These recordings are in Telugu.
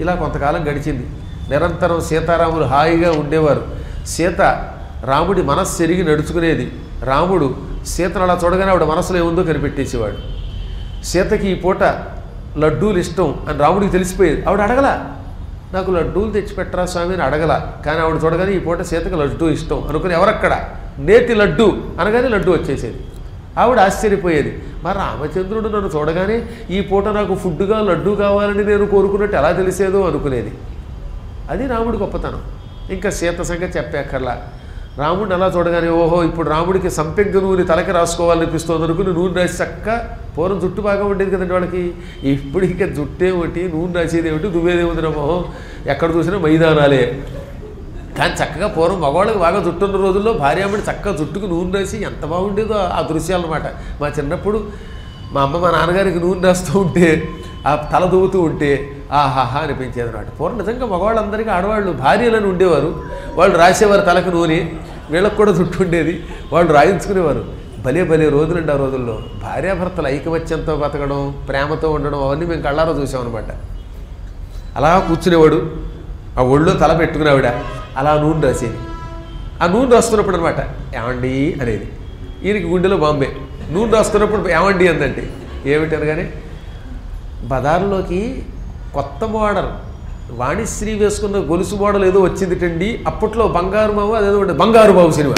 ఇలా కొంతకాలం గడిచింది నిరంతరం సీతారాములు హాయిగా ఉండేవారు సీత రాముడి మనస్సు ఎరిగి నడుచుకునేది రాముడు సీతను అలా చూడగానే ఆవిడ మనసులో ఏముందో కనిపెట్టేసేవాడు సీతకి ఈ పూట లడ్డూలు ఇష్టం అని రాముడికి తెలిసిపోయేది ఆవిడ అడగల నాకు లడ్డూలు తెచ్చిపెట్టరా స్వామి అని అడగల కానీ ఆవిడ చూడగానే ఈ పూట సీతకి లడ్డూ ఇష్టం అనుకుని ఎవరక్కడ నేతి లడ్డు అనగానే లడ్డు వచ్చేసేది ఆవిడ ఆశ్చర్యపోయేది మరి రామచంద్రుడు నన్ను చూడగానే ఈ పూట నాకు ఫుడ్గా లడ్డు కావాలని నేను కోరుకున్నట్టు ఎలా తెలిసేదో అనుకునేది అది రాముడి గొప్పతనం ఇంకా సీత సంగతి చెప్పేక్కర్లా రాముడిని అలా చూడగానే ఓహో ఇప్పుడు రాముడికి సంపెంగ నూనె తలకి రాసుకోవాలనిపిస్తుంది అనుకుని నూనె రాసి చక్క పూర్వం జుట్టు బాగా ఉండేది కదండి వాళ్ళకి ఇప్పుడు ఇంకా జుట్టు ఏమిటి నూనె రాసేది ఏమిటి దువ్వేదేముంది మొహం ఎక్కడ చూసినా మైదానాలే కానీ చక్కగా పూర్వం మగవాళ్ళకి బాగా జుట్టు ఉన్న రోజుల్లో భార్యామణి చక్కగా జుట్టుకు నూనె రాసి ఎంత బాగుండేదో ఆ దృశ్యాలు అనమాట మా చిన్నప్పుడు మా అమ్మ మా నాన్నగారికి నూనె రాస్తూ ఉంటే ఆ తల దువ్వుతూ ఉంటే ఆహాహా అనిపించేది అనమాట పూర్వం నిజంగా మగవాళ్ళందరికీ ఆడవాళ్ళు భార్యలను ఉండేవారు వాళ్ళు రాసేవారు తలకు నూనె వీళ్ళకి కూడా జుట్టు ఉండేది వాళ్ళు రాయించుకునేవారు భలే భలే రోజులండి ఆ రోజుల్లో భార్యాభర్తల ఐకమత్యంతో బతకడం ప్రేమతో ఉండడం అవన్నీ మేము కళ్ళారో చూసామన్నమాట అలా కూర్చునేవాడు ఆ ఒళ్ళో తల పెట్టుకునేవాడ అలా నూనె రాసేది ఆ నూనె రాస్తున్నప్పుడు అనమాట ఏమండి అనేది ఈయనకి గుండెలో బాంబే నూనె రాస్తున్నప్పుడు ఏమండి అందంటే ఏమిటి అనగానే బజార్లోకి కొత్త మోడల్ వాణిశ్రీ వేసుకున్న గొలుసు మోడల్ ఏదో వచ్చిందిటండి అప్పట్లో బంగారు బాబు అదేదో ఉండేది బంగారు బాబు సినిమా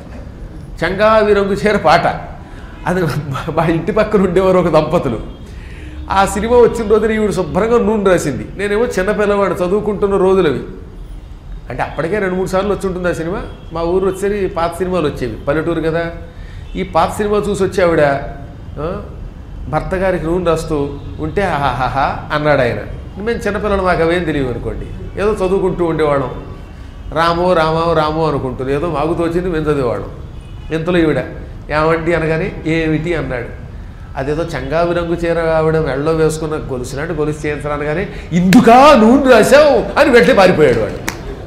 చంగావి రంగు చీర పాట అది మా- మా ఇంటి పక్కన ఉండేవారు ఒక దంపతులు ఆ సినిమా వచ్చిన రోజున ఈవిడ శుభ్రంగా నూనె రాసింది నేనేమో చిన్న పిల్లవాడు చదువుకుంటున్న రోజులవి అంటే అప్పటికే రెండు మూడు సార్లు వచ్చి ఉంటుంది ఆ సినిమా మా ఊరు వచ్చేది పాత సినిమాలు వచ్చేవి పల్లెటూరు కదా ఈ పాత సినిమా చూసి వచ్చి ఆవిడ ఆ, భర్త గారికి నూనె రాస్తూ ఉంటే ఆహాహా అన్నాడు ఆయన మేము చిన్నపిల్లలు మాకు అవేం తెలియవు అనుకోండి ఏదో చదువుకుంటూ ఉండేవాళ్ళం రామో రామో రామో అనుకుంటుంది ఏదో మాకు తోచింది మేము చదివేవాళ్ళం ఇంతలో ఈవిడ ఏమండి అనగానే ఏమిటి అన్నాడు అదేదో చంగావి రంగు చీర ఆవిడ మెళ్ళలో వేసుకున్న గొలుసులాంటి గొలుసు చేయించరాను కానీ ఇందుకా నూనె రాశావు అని వెంటనే పారిపోయాడు వాడు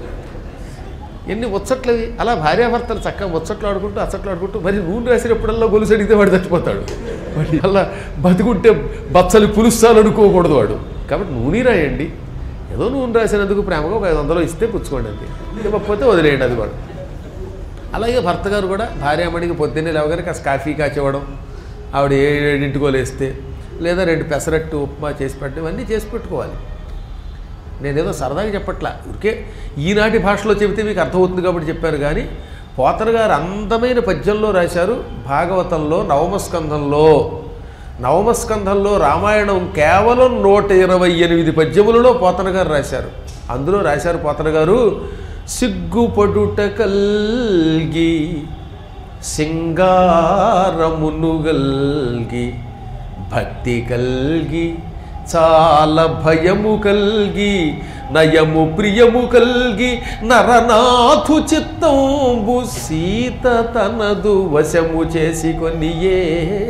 ఎన్ని ముచ్చట్లవి అలా భార్యాభర్తలు చక్కగా ముచ్చట్లు ఆడుకుంటూ అచ్చట్లు ఆడుకుంటూ మరి నూనె రాసినప్పుడల్లా గొలుసు అడిగితే వాడు చచ్చిపోతాడు వాడి అలా బతుకుంటే బచ్చలు పులుస్తాలు అనుకోకూడదు వాడు కాబట్టి నూనె రాయండి ఏదో నూనె రాసినందుకు ప్రేమగా ఒక ఐదు వందలు ఇస్తే పుచ్చుకోండి అంతే ఇవ్వకపోతే వదిలేయండి అది కూడా అలాగే భర్త గారు కూడా భార్యామణికి పొద్దున్నే లేవగానే కాస్త కాఫీ కాచివ్వడం ఆవిడ ఏ ఏడింటికో లేస్తే లేదా రెండు పెసరట్టు ఉప్మా చేసి పెట్టడం ఇవన్నీ చేసి పెట్టుకోవాలి నేనేదో సరదాగా చెప్పట్లా ఊరికే ఈనాటి భాషలో చెబితే మీకు అర్థమవుతుంది కాబట్టి చెప్పారు కానీ పోతన గారు అందమైన పద్యంలో రాశారు భాగవతంలో నవమస్కంధంలో నవమస్కంధంలో రామాయణం కేవలం నూట ఇరవై ఎనిమిది పద్యములలో పోతన గారు రాశారు అందులో రాశారు పోతన గారు సిగ్గుపడుట కల్గి సింగారమును గల్గి భక్తి కల్గి చాలా భయము కల్గి నయము ప్రియము కల్గి నరనాథు చిత్తంబు సీత తనదు వశము చేసి కొనియే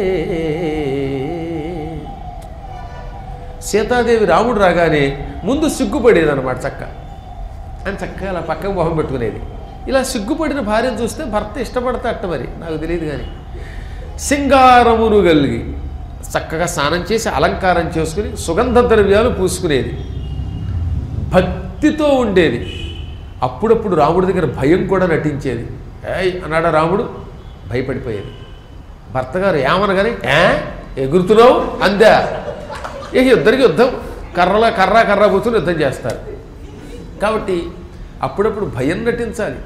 సీతాదేవి రాముడు రాగానే ముందు సిగ్గుపడేది అనమాట చక్క అని చక్కగా అలా పక్కకు మొహం పెట్టుకునేది ఇలా సిగ్గుపడిన భార్యను చూస్తే భర్త ఇష్టపడతా అట్ట మరి నాకు తెలియదు కానీ సింగారమును కలిగి చక్కగా స్నానం చేసి అలంకారం చేసుకుని సుగంధ ద్రవ్యాలు పూసుకునేది భక్తితో ఉండేది అప్పుడప్పుడు రాముడి దగ్గర భయం కూడా నటించేది ఏయ్ అన్నాడా రాముడు భయపడిపోయేది భర్త గారు ఏమనగానే ఏ ఎగురుతున్నావు అందా ఇక ఇద్దరికి యుద్ధం కర్రల కర్ర కర్ర కూర్చుని యుద్ధం చేస్తారు కాబట్టి అప్పుడప్పుడు భయం నటించాలి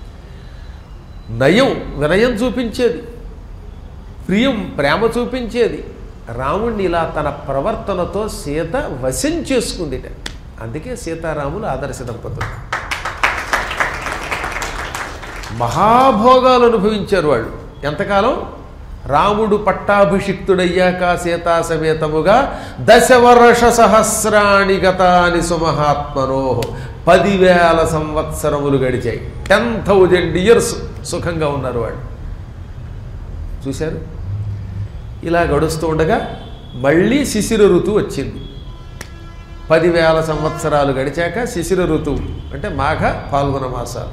నయం వినయం చూపించేది ప్రియం ప్రేమ చూపించేది రాముణ్ణి ఇలా తన ప్రవర్తనతో సీత వశం చేసుకుందిట అందుకే సీతారాములు ఆదర్శ దంపతులు మహాభోగాలు అనుభవించారు వాళ్ళు ఎంతకాలం రాముడు పట్టాభిషిక్తుడయ్యాక సీతా సమేతముగా దశవర్ష సహస్రాణి గతాని సుమహాత్మనో పదివేల సంవత్సరములు గడిచాయి టెన్ థౌజండ్ ఇయర్స్ సుఖంగా ఉన్నారు వాళ్ళు చూశారు ఇలా గడుస్తూ ఉండగా మళ్ళీ శిశిర ఋతువు వచ్చింది పదివేల సంవత్సరాలు గడిచాక శిశిర ఋతువు అంటే మాఘ పాల్గొన మాసాలు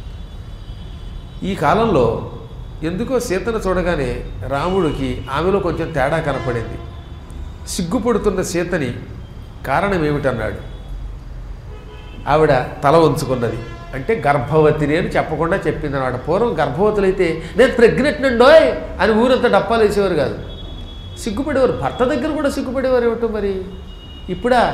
ఈ కాలంలో ఎందుకో సీతను చూడగానే రాముడికి ఆమెలో కొంచెం తేడా కనపడింది సిగ్గుపడుతున్న సీతని కారణం ఏమిటన్నాడు ఆవిడ తల ఉంచుకున్నది అంటే గర్భవతిని అని చెప్పకుండా చెప్పింది అనమాట పూర్వం గర్భవతులైతే నేను ప్రెగ్నెంట్ నండోయ్ అని ఊరంతా డప్పాలు వేసేవారు కాదు సిగ్గుపడేవారు భర్త దగ్గర కూడా సిగ్గుపడేవారు ఏమిటో మరి ఇప్పుడా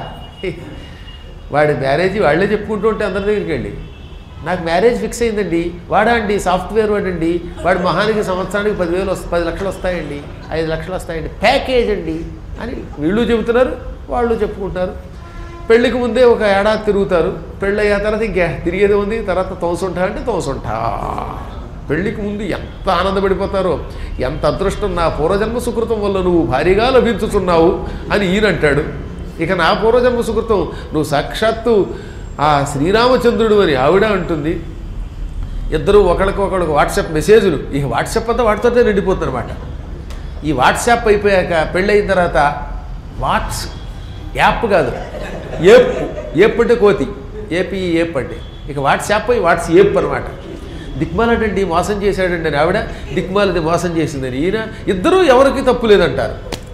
వాడి మ్యారేజ్ వాళ్ళే చెప్పుకుంటూ ఉంటే అందరి దగ్గరికి వెళ్ళి నాకు మ్యారేజ్ ఫిక్స్ అయిందండి వాడా అండి సాఫ్ట్వేర్ వాడండి వాడి మహానికి సంవత్సరానికి పదివేలు వస్త పది లక్షలు వస్తాయండి ఐదు లక్షలు వస్తాయండి ప్యాకేజ్ అండి అని వీళ్ళు చెబుతున్నారు వాళ్ళు చెప్పుకుంటారు పెళ్ళికి ముందే ఒక ఏడాది తిరుగుతారు పెళ్ళి అయ్యా తర్వాత ఇంకా తిరిగేది ఉంది తర్వాత తోసుంటా అంటే తోసుంటా పెళ్ళికి ముందు ఎంత ఆనందపడిపోతారో ఎంత అదృష్టం నా పూర్వజన్మ సుకృతం వల్ల నువ్వు భారీగా లభించుతున్నావు అని ఈయనంటాడు ఇక నా పూర్వజన్మ సుకృతం నువ్వు సాక్షాత్తు ఆ శ్రీరామచంద్రుడు అని ఆవిడ అంటుంది ఇద్దరు ఒకరికొకరికి వాట్సాప్ మెసేజ్లు ఇక వాట్సాప్ అంతా వాటితోనే నిండిపోతుందన్నమాట ఈ వాట్సాప్ అయిపోయాక పెళ్ళయిన తర్వాత వాట్స్ యాప్ కాదు ఏప్ ఏప్ అంటే కోతి ఏపీ ఏప్ అంటే ఇక వాట్సాప్ పోయి వాట్స్ ఏప్ అనమాట దిక్మాలటండి మోసం చేశాడండి అని ఆవిడ దిక్మాలది మోసం చేసిందని ఈయన ఇద్దరూ ఎవరికి తప్పు లేదంటారు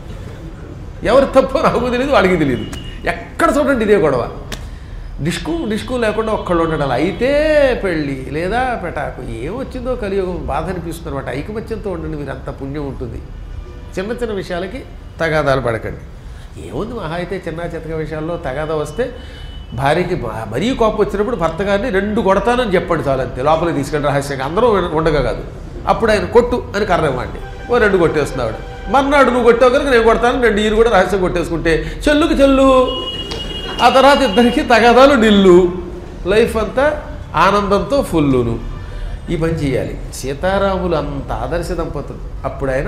ఎవరి తప్పు నాకు తెలియదు వాడికి తెలియదు ఎక్కడ చూడండి ఇదే గొడవ డిస్కు డిస్కు లేకుండా ఒక్కళ్ళు ఉండడం అయితే పెళ్ళి లేదా పెటాకు ఏమొచ్చిందో కలియుగం బాధ అనిపిస్తుంది అనమాట ఐకమత్యంతో ఉండండి మీరు అంత పుణ్యం ఉంటుంది చిన్న చిన్న విషయాలకి తగాదాలు పడకండి ఏముంది మహా అయితే చిన్న చితక విషయాల్లో తగాదా వస్తే భార్యకి బా- మరీ కోపం వచ్చినప్పుడు భర్త గారిని రెండు కొడతానని చెప్పండి చాలు అంతే లోపలికి తీసుకెళ్ళి రహస్యంగా అందరూ ఉండగా కాదు అప్పుడు ఆయన కొట్టు అని కర్ర ఇవ్వండి ఓ రెండు కొట్టేస్తుంది ఆవిడ మర్నాడు నువ్వు కొట్టావు కనుక నేను కొడతాను రెండు ఈరు కూడా రహస్యం కొట్టేసుకుంటే చెల్లుకి చెల్లు ఆ తర్వాత ఇద్దరికి తగాదాలు నిల్లు లైఫ్ అంతా ఆనందంతో ఫుల్లును ఈ పని చేయాలి సీతారాములు అంత ఆదర్శ దంపతులు అప్పుడు ఆయన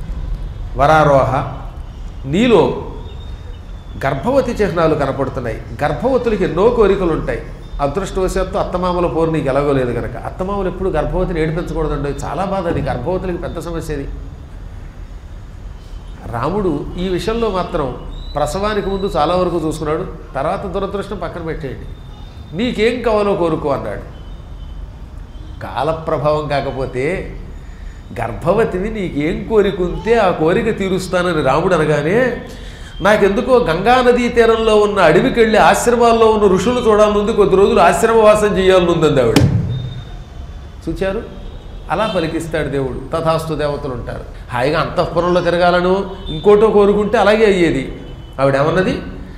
వరారోహ నీలో గర్భవతి చిహ్నాలు కనపడుతున్నాయి గర్భవతులకి ఎన్నో కోరికలు ఉంటాయి అదృష్టవశాత్తు అత్తమామల పోరు నీకు ఎలాగోలేదు కనుక అత్తమామలు ఎప్పుడు గర్భవతిని ఏడిపించకూడదండి చాలా బాధ అది గర్భవతులకి పెద్ద సమస్య అది రాముడు ఈ విషయంలో మాత్రం ప్రసవానికి ముందు చాలా వరకు చూసుకున్నాడు తర్వాత దురదృష్టం పక్కన పెట్టేయండి నీకేం కావాలో కోరుకో అన్నాడు కాలప్రభావం కాకపోతే గర్భవతిని నీకేం కోరిక ఉంటే ఆ కోరిక తీరుస్తానని రాముడు అనగానే నాకెందుకో గంగా నదీ తీరంలో ఉన్న అడవికి వెళ్ళి ఆశ్రమాల్లో ఉన్న ఋషులు చూడాలనుంది కొద్ది రోజులు ఆశ్రమవాసం చేయాలనుందండి ఆవిడ చూచారు అలా పలికిస్తాడు దేవుడు తథాస్తు దేవతలు ఉంటారు హాయిగా అంతఃపురంలో తిరగాలను ఇంకోటో కోరుకుంటే అలాగే అయ్యేది ఆవిడేమన్నది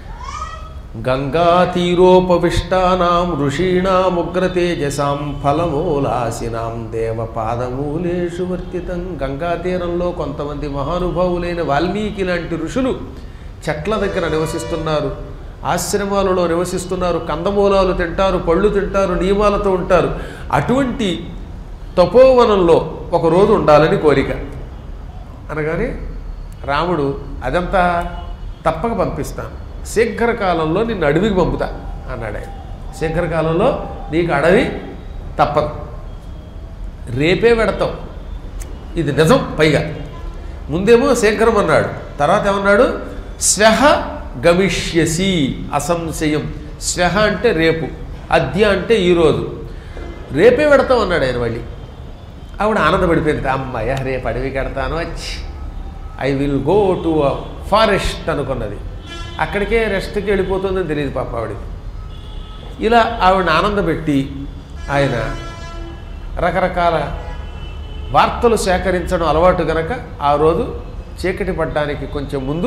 గంగా తీరోపవిష్టానాం ఋషీణాముగ్రతేజసాం ఫలమూలాసినాం దేవ పాదమూలేషు వర్తితం గంగా తీరంలో కొంతమంది మహానుభావులైన వాల్మీకి లాంటి ఋషులు చెట్ల దగ్గర నివసిస్తున్నారు ఆశ్రమాలలో నివసిస్తున్నారు కందమూలాలు తింటారు పళ్ళు తింటారు నియమాలతో ఉంటారు అటువంటి తపోవనంలో ఒక రోజు ఉండాలని కోరిక అనగానే రాముడు అదంతా తప్పక పంపిస్తాను శీఘ్రకాలంలో నిన్ను అడవికి పంపుతా అన్నాడు ఆయన శీఘ్రకాలంలో నీకు అడవి తప్పదు రేపే పెడతాం ఇది నిజం పైగా ముందేమో శీఘ్రం అన్నాడు తర్వాత ఏమన్నాడు స్వహ గమిష్యసి అసంశయం స్వహ అంటే రేపు అద్య అంటే ఈరోజు రేపే పెడతాం అన్నాడు ఆయన మళ్ళీ ఆవిడ ఆనందపడిపోయింది అమ్మాయ రేపు అడవికి వెడతాను వచ్చి I will go to forest అనుకున్నది అక్కడికే రెస్ట్కి వెళ్ళిపోతుందని తెలియదు పాప ఆవిడకి ఇలా ఆవిడని ఆనందపెట్టి ఆయన రకరకాల వార్తలు సేకరించడం అలవాటు గనక ఆ రోజు చీకటి పడ్డానికి కొంచెం ముందు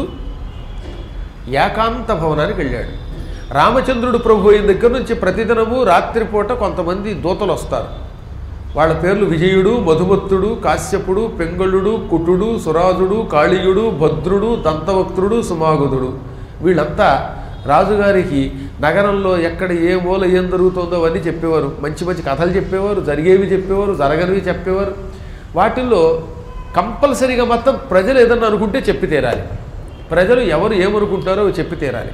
ఏకాంత భవనానికి వెళ్ళాడు రామచంద్రుడు ప్రభు అయిన దగ్గర నుంచి ప్రతిదినము రాత్రిపూట కొంతమంది దూతలు వస్తారు వాళ్ళ పేర్లు విజయుడు మధుమత్తుడు కాశ్యపుడు పెంగళుడు కుటుడు సురాజుడు కాళీయుడు భద్రుడు దంతవక్త్రుడు సుమాగుదుడు వీళ్ళంతా రాజుగారికి నగరంలో ఎక్కడ ఏ మూల ఏం జరుగుతుందో అవన్నీ చెప్పేవారు మంచి మంచి కథలు చెప్పేవారు జరిగేవి చెప్పేవారు జరగనివి చెప్పేవారు వాటిల్లో కంపల్సరీగా మొత్తం ప్రజలు ఏదన్నా అనుకుంటే చెప్పి తీరాలి ప్రజలు ఎవరు ఏమనుకుంటారో అవి చెప్పి తీరాలి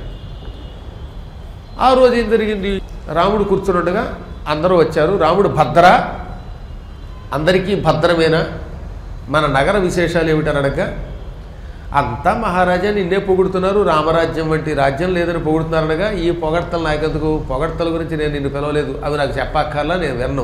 ఆ రోజు ఏం జరిగింది రాముడు కూర్చున్నట్టుగా అందరూ వచ్చారు రాముడు భద్ర అందరికీ భద్రమేనా మన నగర విశేషాలు ఏమిటని అడగ అంతా మహారాజా నిన్నే పొగుడుతున్నారు రామరాజ్యం వంటి రాజ్యం లేదని పొగుడుతున్నారనగా ఈ పొగడ్తలు నాకెందుకు పొగడ్తల గురించి నేను నిన్ను పిలవలేదు అవి నాకు చెప్పక్కర్లా నేను విన్నాను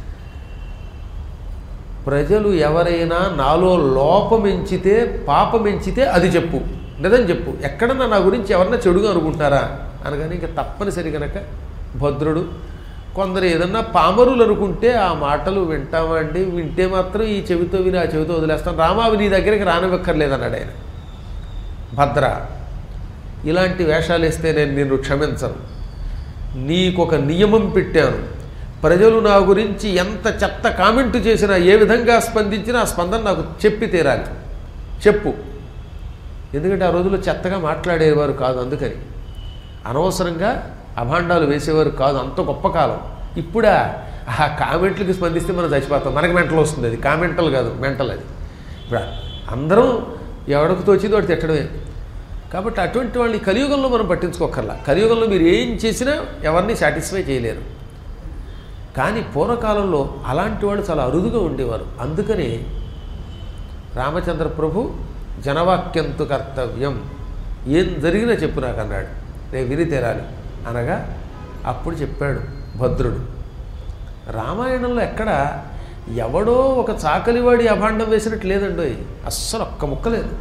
ప్రజలు ఎవరైనా నాలో లోపం ఎంచితే పాపం ఎంచితే అది చెప్పు నిజం చెప్పు ఎక్కడన్నా నా గురించి ఎవరన్నా చెడుగా అనుకుంటారా అనగానే ఇంకా తప్పనిసరి కనుక భద్రుడు కొందరు ఏదన్నా పామరులు అనుకుంటే ఆ మాటలు వింటామండి వింటే మాత్రం ఈ చెవితో విని ఆ చెవితో వదిలేస్తాం రామావి నీ దగ్గరికి రానివ్వక్కర్లేదన్నాడు ఆయన భద్ర ఇలాంటి వేషాలు వేస్తే నేను నిన్ను క్షమించను నీకొక నియమం పెట్టాను ప్రజలు నా గురించి ఎంత చెత్త కామెంట్ చేసినా ఏ విధంగా స్పందించినా ఆ స్పందన నాకు చెప్పి తీరాలి చెప్పు ఎందుకంటే ఆ రోజుల్లో చెత్తగా మాట్లాడేవారు కాదు అందుకని అనవసరంగా అభాండాలు వేసేవారు కాదు అంత గొప్ప కాలం ఇప్పుడా ఆ కామెంట్లకి స్పందిస్తే మనం చచ్చిపోతాం మనకి మెంటల్ వస్తుంది అది కామెంటల్ కాదు మెంటల్ అది ఇప్పుడు అందరం ఎవడికి తోచింది వాడు తిట్టడమే కాబట్టి అటువంటి వాళ్ళని కలియుగంలో మనం పట్టించుకోకర్లా కలియుగంలో మీరు ఏం చేసినా ఎవరిని సాటిస్ఫై చేయలేరు కానీ పూర్వకాలంలో అలాంటి వాళ్ళు చాలా అరుదుగా ఉండేవారు అందుకని రామచంద్ర ప్రభు జనవాక్యంతు కర్తవ్యం ఏం జరిగినా చెప్పు నాకు అన్నాడు నేను విని తీరాలి అనగా అప్పుడు చెప్పాడు భద్రుడు రామాయణంలో ఎక్కడ ఎవడో ఒక చాకలివాడి అభాండం వేసినట్టు లేదండి అస్సలు ఒక్క ముక్క లేదు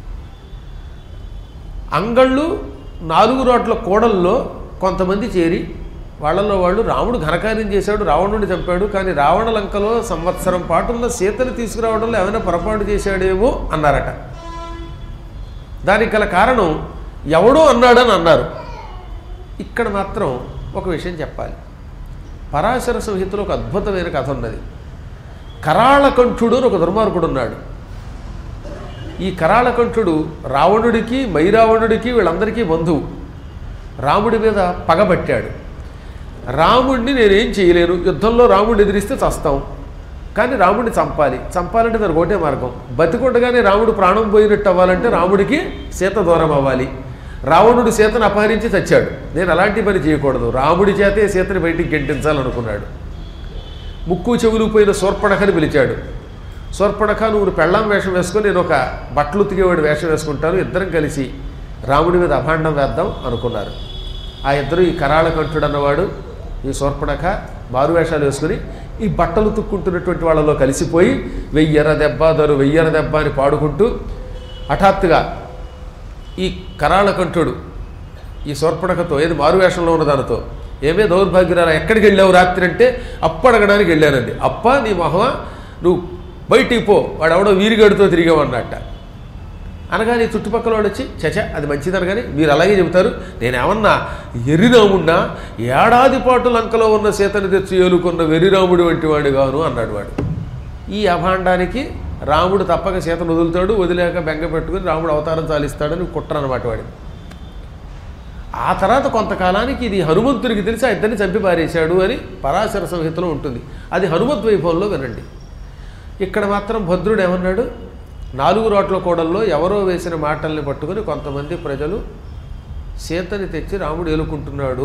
అంగళ్ళు నాలుగు రోడ్ల కోడల్లో కొంతమంది చేరి వాళ్ళలో వాళ్ళు రాముడు ఘనకార్యం చేశాడు రావణుడిని చంపాడు కానీ రావణ లంకలో సంవత్సరం పాటున్న సీతను తీసుకురావడంలో ఏమైనా పొరపాటు చేశాడేమో అన్నారట దానికి గల కారణం ఎవడో అన్నాడని అన్నారు ఇక్కడ మాత్రం ఒక విషయం చెప్పాలి పరాశర సంహితలో ఒక అద్భుతమైన కథ ఉన్నది కరాళకంఠుడు అని ఒక దుర్మార్గుడు ఉన్నాడు ఈ కరాళకంఠుడు రావణుడికి మైరావణుడికి వీళ్ళందరికీ బంధువు రాముడి మీద పగబట్టాడు రాముడిని నేనేం చేయలేను యుద్ధంలో రాముడిని ఎదిరిస్తే చస్తాం కానీ రాముడిని చంపాలి చంపాలంటే దానికి ఒకటే మార్గం బతికొండగానే రాముడు ప్రాణం పోయినట్టు అవ్వాలంటే రాముడికి సీత దూరం అవ్వాలి రావణుడు సీతను అపహరించి చచ్చాడు నేను అలాంటి పని చేయకూడదు రాముడి చేతే సీతని బయటికి గెంటించాలనుకున్నాడు ముక్కు చెవులు పోయిన సోర్పణకని పిలిచాడు సోర్పణక నువ్వు పెళ్ళాం వేషం వేసుకొని నేను ఒక బట్టలు ఉతికేవాడు వేషం వేసుకుంటాను ఇద్దరం కలిసి రాముడి మీద అభాండం వేద్దాం అనుకున్నారు ఆ ఇద్దరు ఈ కరాళ కంఠుడు అన్నవాడు ఈ సోర్పణక మారు వేషాలు వేసుకుని ఈ బట్టలు తుక్కుంటున్నటువంటి వాళ్ళలో కలిసిపోయి వెయ్యర దెబ్బ దరు వెయ్యర దెబ్బ అని పాడుకుంటూ హఠాత్తుగా ఈ కరాళకంఠుడు ఈ సోర్పణకతో ఏది మారువేషంలో ఉన్న దానితో ఏమే దౌర్భాగ్యురారా ఎక్కడికి వెళ్ళావు రాత్రి అంటే అప్పు అడగడానికి వెళ్ళానండి అప్ప నీ మొహమా నువ్వు బయటికి పో వాడు ఎవడో వీరిగడితో తిరిగామన్నట్ట అనగానే చుట్టుపక్కల వాడు వచ్చి చచ అది మంచిదనగానే మీరు అలాగే చెబుతారు నేనేమన్నా ఎర్రిరాముడినా ఏడాది పాటు లంకలో ఉన్న సీతని తెచ్చి ఏలుకున్న వెర్రిరాముడి వంటి వాడు గాను అన్నాడు వాడు ఈ అభాండానికి రాముడు తప్పక సీతను వదులుతాడు వదిలేక బెంగ పెట్టుకుని రాముడు అవతారం చాలిస్తాడని కుట్ర అనమాట వాడి ఆ తర్వాత కొంతకాలానికి ఇది హనుమంతుడికి తెలిసి ఆ ఇద్దరిని చంపి పారేశాడు అని పరాశర సంహితలో ఉంటుంది అది హనుమత్ వైభవంలో వినండి ఇక్కడ మాత్రం భద్రుడు ఏమన్నాడు నాలుగు రోట్ల కూడల్లో ఎవరో వేసిన మాటల్ని పట్టుకుని కొంతమంది ప్రజలు సీతని తెచ్చి రాముడు ఏలుకుంటున్నాడు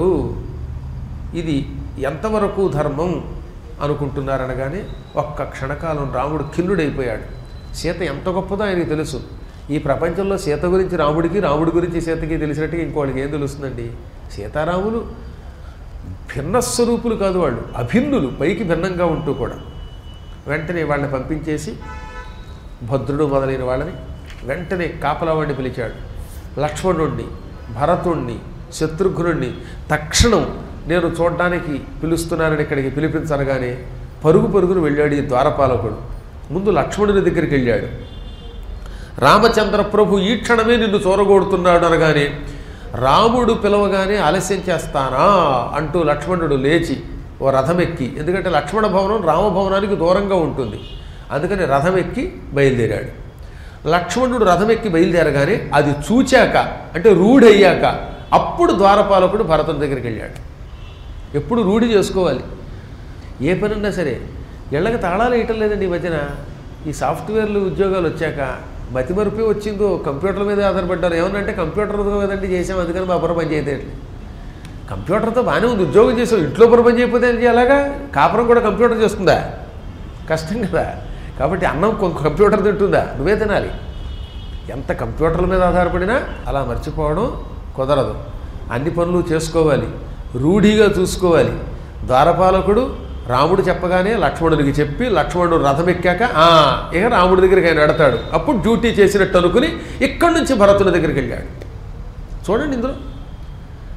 ఇది ఎంతవరకు ధర్మం అనుకుంటున్నారనగానే ఒక్క క్షణకాలం రాముడు ఖిన్నుడైపోయాడు సీత ఎంత గొప్పదో ఆయనకి తెలుసు ఈ ప్రపంచంలో సీత గురించి రాముడికి రాముడి గురించి సీతకి తెలిసినట్టుగా ఇంకోళ్ళకి ఏం తెలుస్తుందండి సీతారాములు భిన్న స్వరూపులు కాదు వాళ్ళు అభిన్నులు పైకి భిన్నంగా ఉంటూ కూడా వెంటనే వాళ్ళని పంపించేసి భద్రుడు మొదలైన వాళ్ళని వెంటనే కాపలావాడిని పిలిచాడు లక్ష్మణుణ్ణి భరతుణ్ణి శత్రుఘ్నుణ్ణి తక్షణం నేను చూడడానికి పిలుస్తున్నానని ఇక్కడికి పిలిపించనగానే పరుగు పరుగును వెళ్ళాడు ఈ ద్వారపాలకుడు ముందు లక్ష్మణుని దగ్గరికి వెళ్ళాడు రామచంద్ర ప్రభు ఈ క్షణమే నిన్ను చూరగొడుతున్నాడు అనగానే రాముడు పిలవగానే ఆలస్యం చేస్తానా అంటూ లక్ష్మణుడు లేచి ఓ రథం ఎక్కి ఎందుకంటే లక్ష్మణ భవనం రామభవనానికి దూరంగా ఉంటుంది అందుకని రథం ఎక్కి బయలుదేరాడు లక్ష్మణుడు రథం ఎక్కి బయలుదేరగానే అది చూచాక అంటే రూఢయ్యాక అప్పుడు ద్వారపాలకుడు భరతుని దగ్గరికి వెళ్ళాడు ఎప్పుడు రూఢి చేసుకోవాలి ఏ పనున్నా సరే ఇళ్ళకి తాళాలు వేయటం లేదండి ఈ మధ్యన ఈ సాఫ్ట్వేర్లు ఉద్యోగాలు వచ్చాక మతిమరుపే వచ్చిందో కంప్యూటర్ల మీద ఆధారపడ్డారు ఏమన్నంటే కంప్యూటర్ కదండి చేసాం అందుకని మా బుర్ర పని చేయట్లేదు కంప్యూటర్తో బాగానే ఉంది ఉద్యోగం చేసావు ఇంట్లో బుర్ర పని చేయకపోతే ఏం చేయాలాగా కాపురం కూడా కంప్యూటర్ చేస్తుందా కష్టం కదా కాబట్టి అన్నం కొ- కంప్యూటర్ తింటుందా నువ్వే తినాలి ఎంత కంప్యూటర్ల మీద ఆధారపడినా అలా మర్చిపోవడం కుదరదు అన్ని పనులు చేసుకోవాలి రూఢిగా చూసుకోవాలి ద్వారపాలకుడు రాముడు చెప్పగానే లక్ష్మణుడికి చెప్పి లక్ష్మణుడు రథం ఎక్కాక "ఆ, ఇక రాముడి దగ్గరికి ఆయన ఎడతాడు అప్పుడు డ్యూటీ చేసినట్టు అనుకుని ఇక్కడి నుంచి భరతుని దగ్గరికి వెళ్ళాడు చూడండి ఇందులో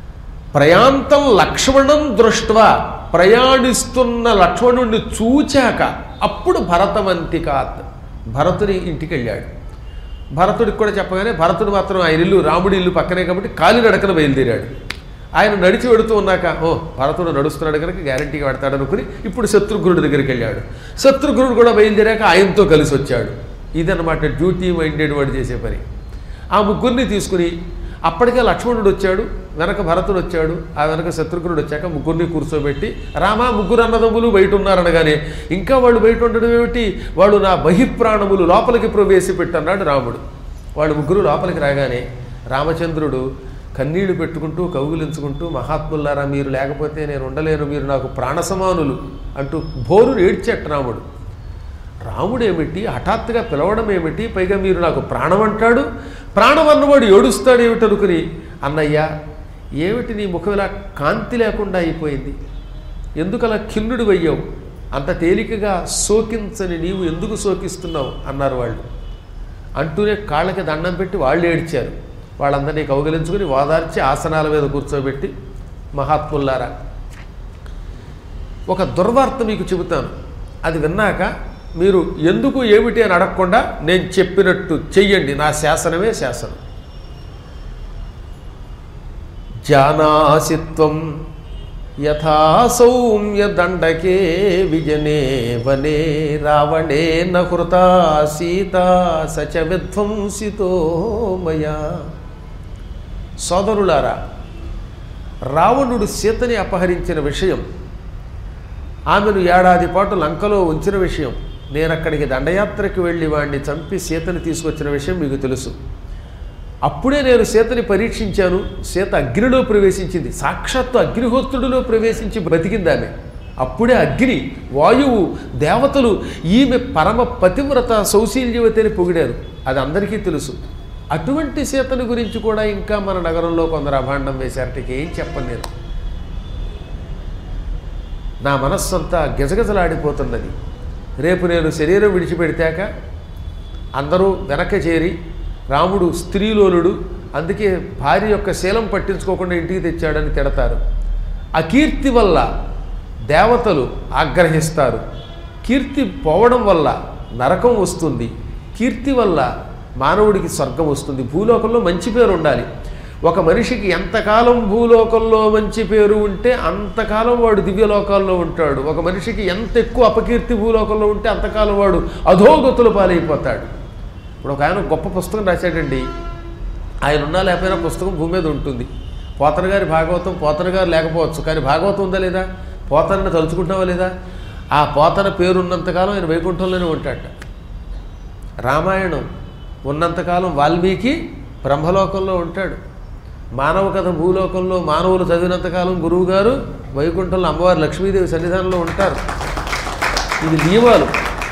ప్రయాంతం లక్ష్మణం దృష్ట్వా ప్రయాణిస్తున్న లక్ష్మణుణ్ణి చూచాక అప్పుడు భరతవంతికాత్ భరతుని ఇంటికి వెళ్ళాడు భరతుడికి కూడా చెప్పగానే భరతుడు మాత్రం ఆయన ఇల్లు రాముడి ఇల్లు పక్కనే కాబట్టి కాలినడకన బయలుదేరాడు ఆయన నడిచి వెడుతూ ఉన్నాక ఓ భరతుడు నడుస్తున్నాడు కనుక గ్యారంటీగా పెడతాడు అనుకుని ఇప్పుడు శత్రుఘ్నుడి దగ్గరికి వెళ్ళాడు శత్రుఘ్నుడు కూడా బయలుదేరాక ఆయనతో కలిసి వచ్చాడు ఇదన్నమాట డ్యూటీ మైండెడ్ వాడు చేసే పని ఆ ముగ్గురిని తీసుకుని అప్పటికే లక్ష్మణుడు వచ్చాడు వెనక భరతుడు వచ్చాడు ఆ వెనక శత్రుఘ్నుడు వచ్చాక ముగ్గురిని కూర్చోబెట్టి రామా ముగ్గురు అన్నదమ్ములు బయట ఉన్నారనగానే ఇంకా వాళ్ళు బయట ఉండడం ఏమిటి వాడు నా బహిప్రాణములు లోపలికి ప్రవేశపెట్టన్నాడు రాముడు వాళ్ళు ముగ్గురు లోపలికి రాగానే రామచంద్రుడు కన్నీళ్లు పెట్టుకుంటూ కౌగులించుకుంటూ మహాత్ములారా మీరు లేకపోతే నేను ఉండలేను మీరు నాకు ప్రాణసమానులు అంటూ భోరును ఏడ్చట రాముడు రాముడు ఏమిటి హఠాత్తుగా పిలవడం ఏమిటి పైగా మీరు నాకు ప్రాణం అంటాడు ప్రాణం అన్నవాడు ఏడుస్తాడు ఏమిటి అనుకుని అన్నయ్య ఏమిటి నీ ముఖం ఇలా కాంతి లేకుండా అయిపోయింది ఎందుకు అలా ఖిన్నుడు అయ్యావు అంత తేలికగా శోకించని నీవు ఎందుకు శోకిస్తున్నావు అన్నారు వాళ్ళు అంటూనే కాళ్ళకి దండం పెట్టి వాళ్ళు ఏడ్చారు వాళ్ళందరినీ కౌగిలించుకుని ఓదార్చి ఆసనాల మీద కూర్చోబెట్టి మహాత్ముల్లారా ఒక దుర్వార్త మీకు చెబుతాను అది విన్నాక మీరు ఎందుకు ఏమిటి అని అడగకుండా నేను చెప్పినట్టు చెయ్యండి నా శాసనమే శాసనం జానాసిత్వం యథా సౌమ్య దండకే విజనే వనే రావణే నృత సీత సచ విధ్వంసితో మయా సోదరులారా రావణుడు సీతని అపహరించిన విషయం ఆమెను ఏడాది పాటు లంకలో ఉంచిన విషయం నేను అక్కడికి దండయాత్రకు వెళ్ళి వాడిని చంపి సీతని తీసుకొచ్చిన విషయం మీకు తెలుసు అప్పుడే నేను సీతని పరీక్షించాను సీత అగ్నిలో ప్రవేశించింది సాక్షాత్తు అగ్నిహోత్రుడిలో ప్రవేశించి బ్రతికింది ఆమె అప్పుడే అగ్ని వాయువు దేవతలు ఈమె పరమ పతివ్రత సౌశీల్యవతి అని పొగిడారు అది అందరికీ తెలుసు అటువంటి సీతని గురించి కూడా ఇంకా మన నగరంలో కొందరు అభాండం వేశారట ఇక ఏం చెప్పను నేను నా మనస్సు అంతా గిజగిజలాడిపోతున్నది రేపు నేను శరీరం విడిచిపెడితాక అందరూ వెనక చేరి రాముడు స్త్రీలోలుడు అందుకే భార్య యొక్క శీలం పట్టించుకోకుండా ఇంటికి తెచ్చాడని తిడతారు అకీర్తి వల్ల దేవతలు ఆగ్రహిస్తారు కీర్తి పోవడం వల్ల నరకం వస్తుంది కీర్తి వల్ల మానవుడికి స్వర్గం వస్తుంది భూలోకంలో మంచి పేరు ఉండాలి ఒక మనిషికి ఎంతకాలం భూలోకంలో మంచి పేరు ఉంటే అంతకాలం వాడు దివ్యలోకాల్లో ఉంటాడు ఒక మనిషికి ఎంత ఎక్కువ అపకీర్తి భూలోకంలో ఉంటే అంతకాలం వాడు అధోగతులు పాలైపోతాడు ఇప్పుడు ఒక ఆయన గొప్ప పుస్తకం రాశాడండి ఆయన ఉన్నా లేకపోయినా పుస్తకం భూమి మీద ఉంటుంది పోతన గారి భాగవతం పోతన గారు లేకపోవచ్చు కానీ భాగవతం ఉందా లేదా పోతనని తలుచుకుంటావా లేదా ఆ పోతన పేరు ఉన్నంతకాలం ఆయన వైకుంఠంలోనే ఉంటాడట రామాయణం ఉన్నంతకాలం వాల్మీకి బ్రహ్మలోకంలో ఉంటాడు మానవ కథ భూలోకంలో మానవులు చదివినంతకాలం గురువుగారు వైకుంఠంలో అమ్మవారి లక్ష్మీదేవి సన్నిధానంలో ఉంటారు ఇది నియమాలు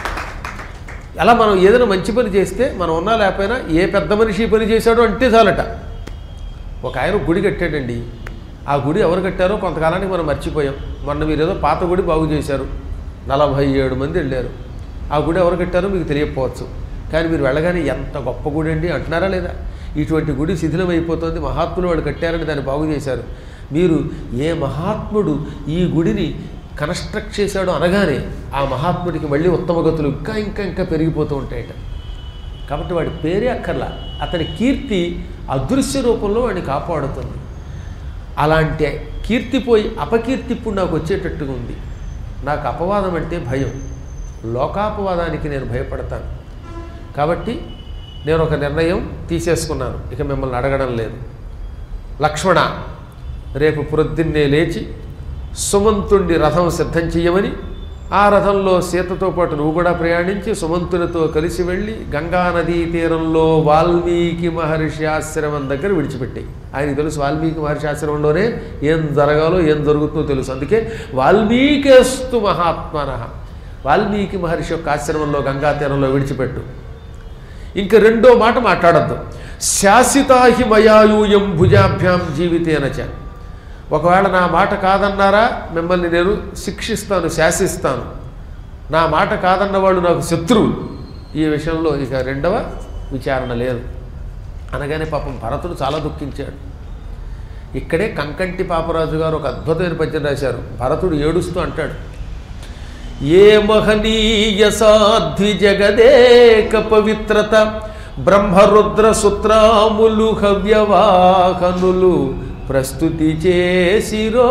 అలా మనం ఏదైనా మంచి పని చేస్తే మనం ఉన్నా లేకపోయినా ఏ పెద్ద మనిషి ఈ పని చేశాడో అంటే చాలట ఒక ఆయన గుడి కట్టాడండి ఆ గుడి ఎవరు కట్టారో కొంతకాలానికి మనం మర్చిపోయాం మొన్న మీరు ఏదో పాత గుడి బాగు చేశారు నలభై ఏడు మంది వెళ్ళారు ఆ గుడి ఎవరు కట్టారో మీకు తెలియకపోవచ్చు కానీ మీరు వెళ్ళగానే ఎంత గొప్ప గుడి అండి అంటున్నారా లేదా ఇటువంటి గుడి శిథిలం అయిపోతుంది మహాత్ములు వాళ్ళు కట్టారని దాన్ని బాగు చేశారు మీరు ఏ మహాత్ముడు ఈ గుడిని కన్స్ట్రక్ట్ చేశాడో అనగానే ఆ మహాత్ముడికి మళ్ళీ ఉత్తమ గతులు ఇంకా ఇంకా ఇంకా పెరిగిపోతూ ఉంటాయట కాబట్టి వాడి పేరే అక్కర్లా అతని కీర్తి అదృశ్య రూపంలో వాడిని కాపాడుతుంది అలాంటి కీర్తి పోయి అపకీర్తి ఇప్పుడు నాకు వచ్చేటట్టుగా ఉంది నాకు అపవాదం అంటే భయం లోకాపవాదానికి నేను భయపడతాను కాబట్టి నేను ఒక నిర్ణయం తీసేసుకున్నాను ఇక మిమ్మల్ని అడగడం లేదు లక్ష్మణ రేపు ప్రొద్దున్నే లేచి సుమంతుడి రథం సిద్ధం చెయ్యమని ఆ రథంలో సీతతో పాటు నువ్వు కూడా ప్రయాణించి సుమంతునితో కలిసి వెళ్ళి గంగా నదీ తీరంలో వాల్మీకి మహర్షి ఆశ్రమం దగ్గర విడిచిపెట్టాయి ఆయనకి తెలుసు వాల్మీకి మహర్షి ఆశ్రమంలోనే ఏం జరగాలో ఏం జరుగుతుందో తెలుసు అందుకే వాల్మీకేస్తు మహాత్మన వాల్మీకి మహర్షి యొక్క ఆశ్రమంలో గంగా తీరంలో విడిచిపెట్టు ఇంక రెండో మాట మాట్లాడద్దు శాసితాహి మయాయూయం భుజాభ్యాం జీవితేనచ ఒకవేళ నా మాట కాదన్నారా మిమ్మల్ని నేను శిక్షిస్తాను శాసిస్తాను నా మాట కాదన్న వాళ్ళు నాకు శత్రువు ఈ విషయంలో ఇక రెండవ విచారణ లేదు అనగానే పాపం భరతుడు చాలా దుఃఖించాడు ఇక్కడే కంకంటి పాపరాజు గారు ఒక అద్భుతమైన పద్యం రాశారు భరతుడు ఏడుస్తూ అంటాడు ఏ మహనీయ సాధ్వి జగదేక పవిత్రత బ్రహ్మరుద్ర సుత్రాములు హవ్యవాహనులు ప్రస్తుతి చేసిరో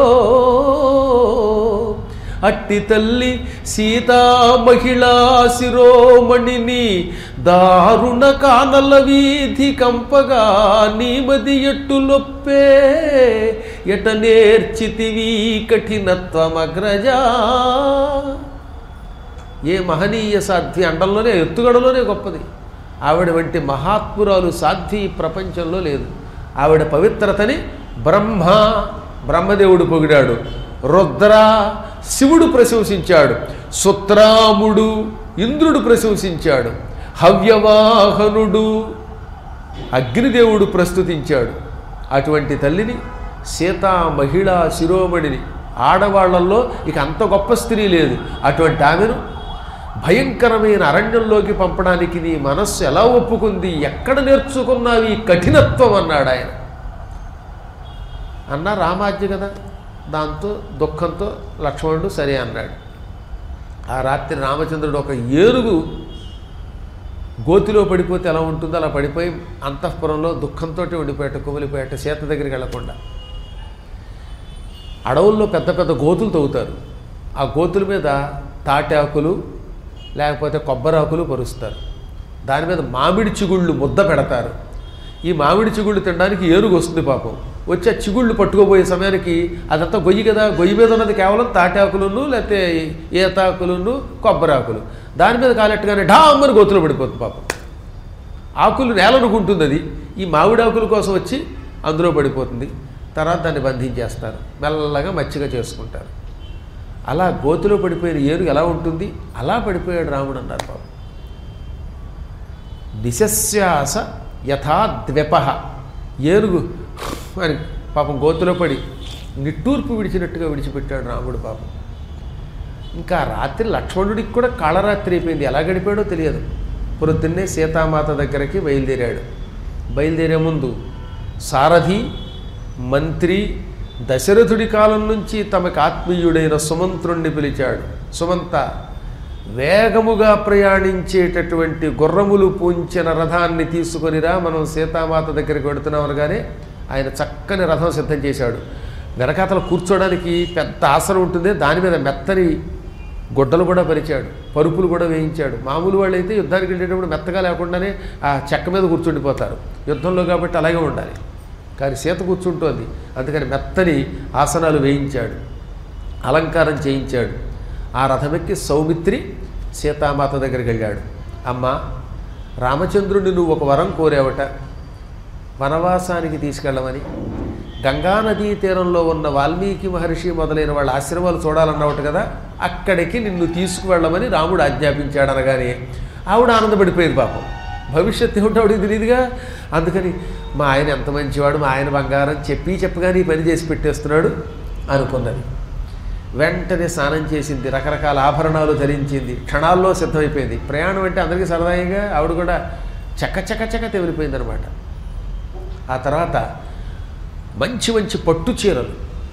అట్టి తల్లి సీతా మహిళా శిరోమణిని దారుణ కానల వీధి కంపగా నీమది ఎట్టులొప్పే ఎట నేర్చితివి కఠినత్వమగ్రజా ఏ మహనీయ సాధ్వి అండంలోనే ఎత్తుగడలోనే గొప్పది ఆవిడ వంటి మహాత్మురాలు సాధ్వి ఈ ప్రపంచంలో లేదు ఆవిడ పవిత్రతని బ్రహ్మ బ్రహ్మదేవుడు పొగిడాడు రుద్ర శివుడు ప్రశంసించాడు సుత్రాముడు ఇంద్రుడు ప్రశంసించాడు హవ్యవాహనుడు అగ్నిదేవుడు ప్రస్తుతించాడు అటువంటి తల్లిని సీతా మహిళా శిరోమణిని ఆడవాళ్లలో ఇక అంత గొప్ప స్త్రీ లేదు అటువంటి ఆమెను భయంకరమైన అరణ్యంలోకి పంపడానికి నీ మనస్సు ఎలా ఒప్పుకుంది ఎక్కడ నేర్చుకున్నావి ఈ కఠినత్వం అన్నాడు ఆయన అన్న రామాజ్ఞ కదా దాంతో దుఃఖంతో లక్ష్మణుడు సరే అన్నాడు ఆ రాత్రి రామచంద్రుడు ఒక ఏనుగు గోతిలో పడిపోతే ఎలా ఉంటుందో అలా పడిపోయి అంతఃపురంలో దుఃఖంతో ఉండిపోయాట కుమిలిపోయాట సీత దగ్గరికి వెళ్లకుండా అడవుల్లో పెద్ద పెద్ద గోతులు తవ్వుతారు ఆ గోతుల మీద తాటాకులు లేకపోతే కొబ్బరాకులు పరుస్తారు దాని మీద మామిడి చిగుళ్ళు ముద్ద పెడతారు ఈ మామిడి చిగుళ్ళు తినడానికి ఏనుగు వస్తుంది పాపం వచ్చి ఆ చిగుళ్ళు పట్టుకోబోయే సమయానికి అదంతా గొయ్యి కదా గొయ్యి మీద ఉన్నది కేవలం తాటాకులను లేకపోతే ఈతాకులను కొబ్బరాకులు దాని మీద కాలెట్టుగానే ఢామ్మని గోతులో పడిపోతుంది పాపం ఆకులు నేలనుకుంటుంది అది ఈ మామిడి ఆకుల కోసం వచ్చి అందులో పడిపోతుంది తర్వాత దాన్ని బంధించేస్తారు మెల్లగా మచ్చిగా చేసుకుంటారు అలా గోతులో పడిపోయిన ఏనుగు ఎలా ఉంటుంది అలా పడిపోయాడు రాముడు అన్నారు పాపం నిశస్యాస యథా ద్వెప ఏనుగు అని పాపం గోతులో పడి నిట్టూర్పు విడిచినట్టుగా విడిచిపెట్టాడు రాముడు పాపం ఇంకా రాత్రి లక్ష్మణుడికి కూడా కాళరాత్రి అయిపోయింది ఎలా గడిపాడో తెలియదు పొద్దున్నే సీతామాత దగ్గరికి బయలుదేరాడు బయలుదేరే ముందు సారథి మంత్రి దశరథుడి కాలం నుంచి తమకు ఆత్మీయుడైన సుమంత్రుణ్ణి పిలిచాడు సుమంత వేగముగా ప్రయాణించేటటువంటి గుర్రములు పూంచిన రథాన్ని తీసుకొనిరా మనం సీతామాత దగ్గరికి వెడుతున్నాం అనగానే ఆయన చక్కని రథం సిద్ధం చేశాడు వెనకాతల కూర్చోడానికి పెద్ద ఆసనం ఉంటుంది దాని మీద మెత్తని గుడ్డలు కూడా పరిచాడు పరుపులు కూడా వేయించాడు మామూలు వాళ్ళు అయితే యుద్ధానికి వెళ్ళేటప్పుడు మెత్తగా లేకుండానే ఆ చెక్క మీద కూర్చుండిపోతారు యుద్ధంలో కాబట్టి అలాగే ఉండాలి కానీ సీత కూర్చుంటోంది అందుకని మెత్తని ఆసనాలు వేయించాడు అలంకారం చేయించాడు ఆ రథమెక్కి సౌమిత్రి సీతామాత దగ్గరికి వెళ్ళాడు అమ్మ రామచంద్రుడిని నువ్వు ఒక వరం కోరావట వనవాసానికి తీసుకెళ్ళమని గంగానదీ తీరంలో ఉన్న వాల్మీకి మహర్షి మొదలైన వాళ్ళ ఆశ్రమాలు చూడాలన్నమాట కదా అక్కడికి నిన్ను తీసుకువెళ్ళమని రాముడు ఆజ్ఞాపించాడు అనగానే ఆవిడ ఆనందపడిపోయింది పాపం భవిష్యత్తు ఏమిటో ఆవిడకి తెలియదుగా అందుకని మా ఆయన ఎంత మంచివాడు మా ఆయన బంగారం చెప్పి చెప్పగానే ఈ పని చేసి పెట్టేస్తున్నాడు అనుకున్నది వెంటనే స్నానం చేసింది రకరకాల ఆభరణాలు ధరించింది క్షణాల్లో సిద్ధమైపోయింది ప్రయాణం అంటే అందరికీ సరదాయిగా ఆవిడ కూడా చక్క చక్క చక్క తెమిలిపోయింది అనమాట ఆ తర్వాత మంచి మంచి పట్టు చీరలు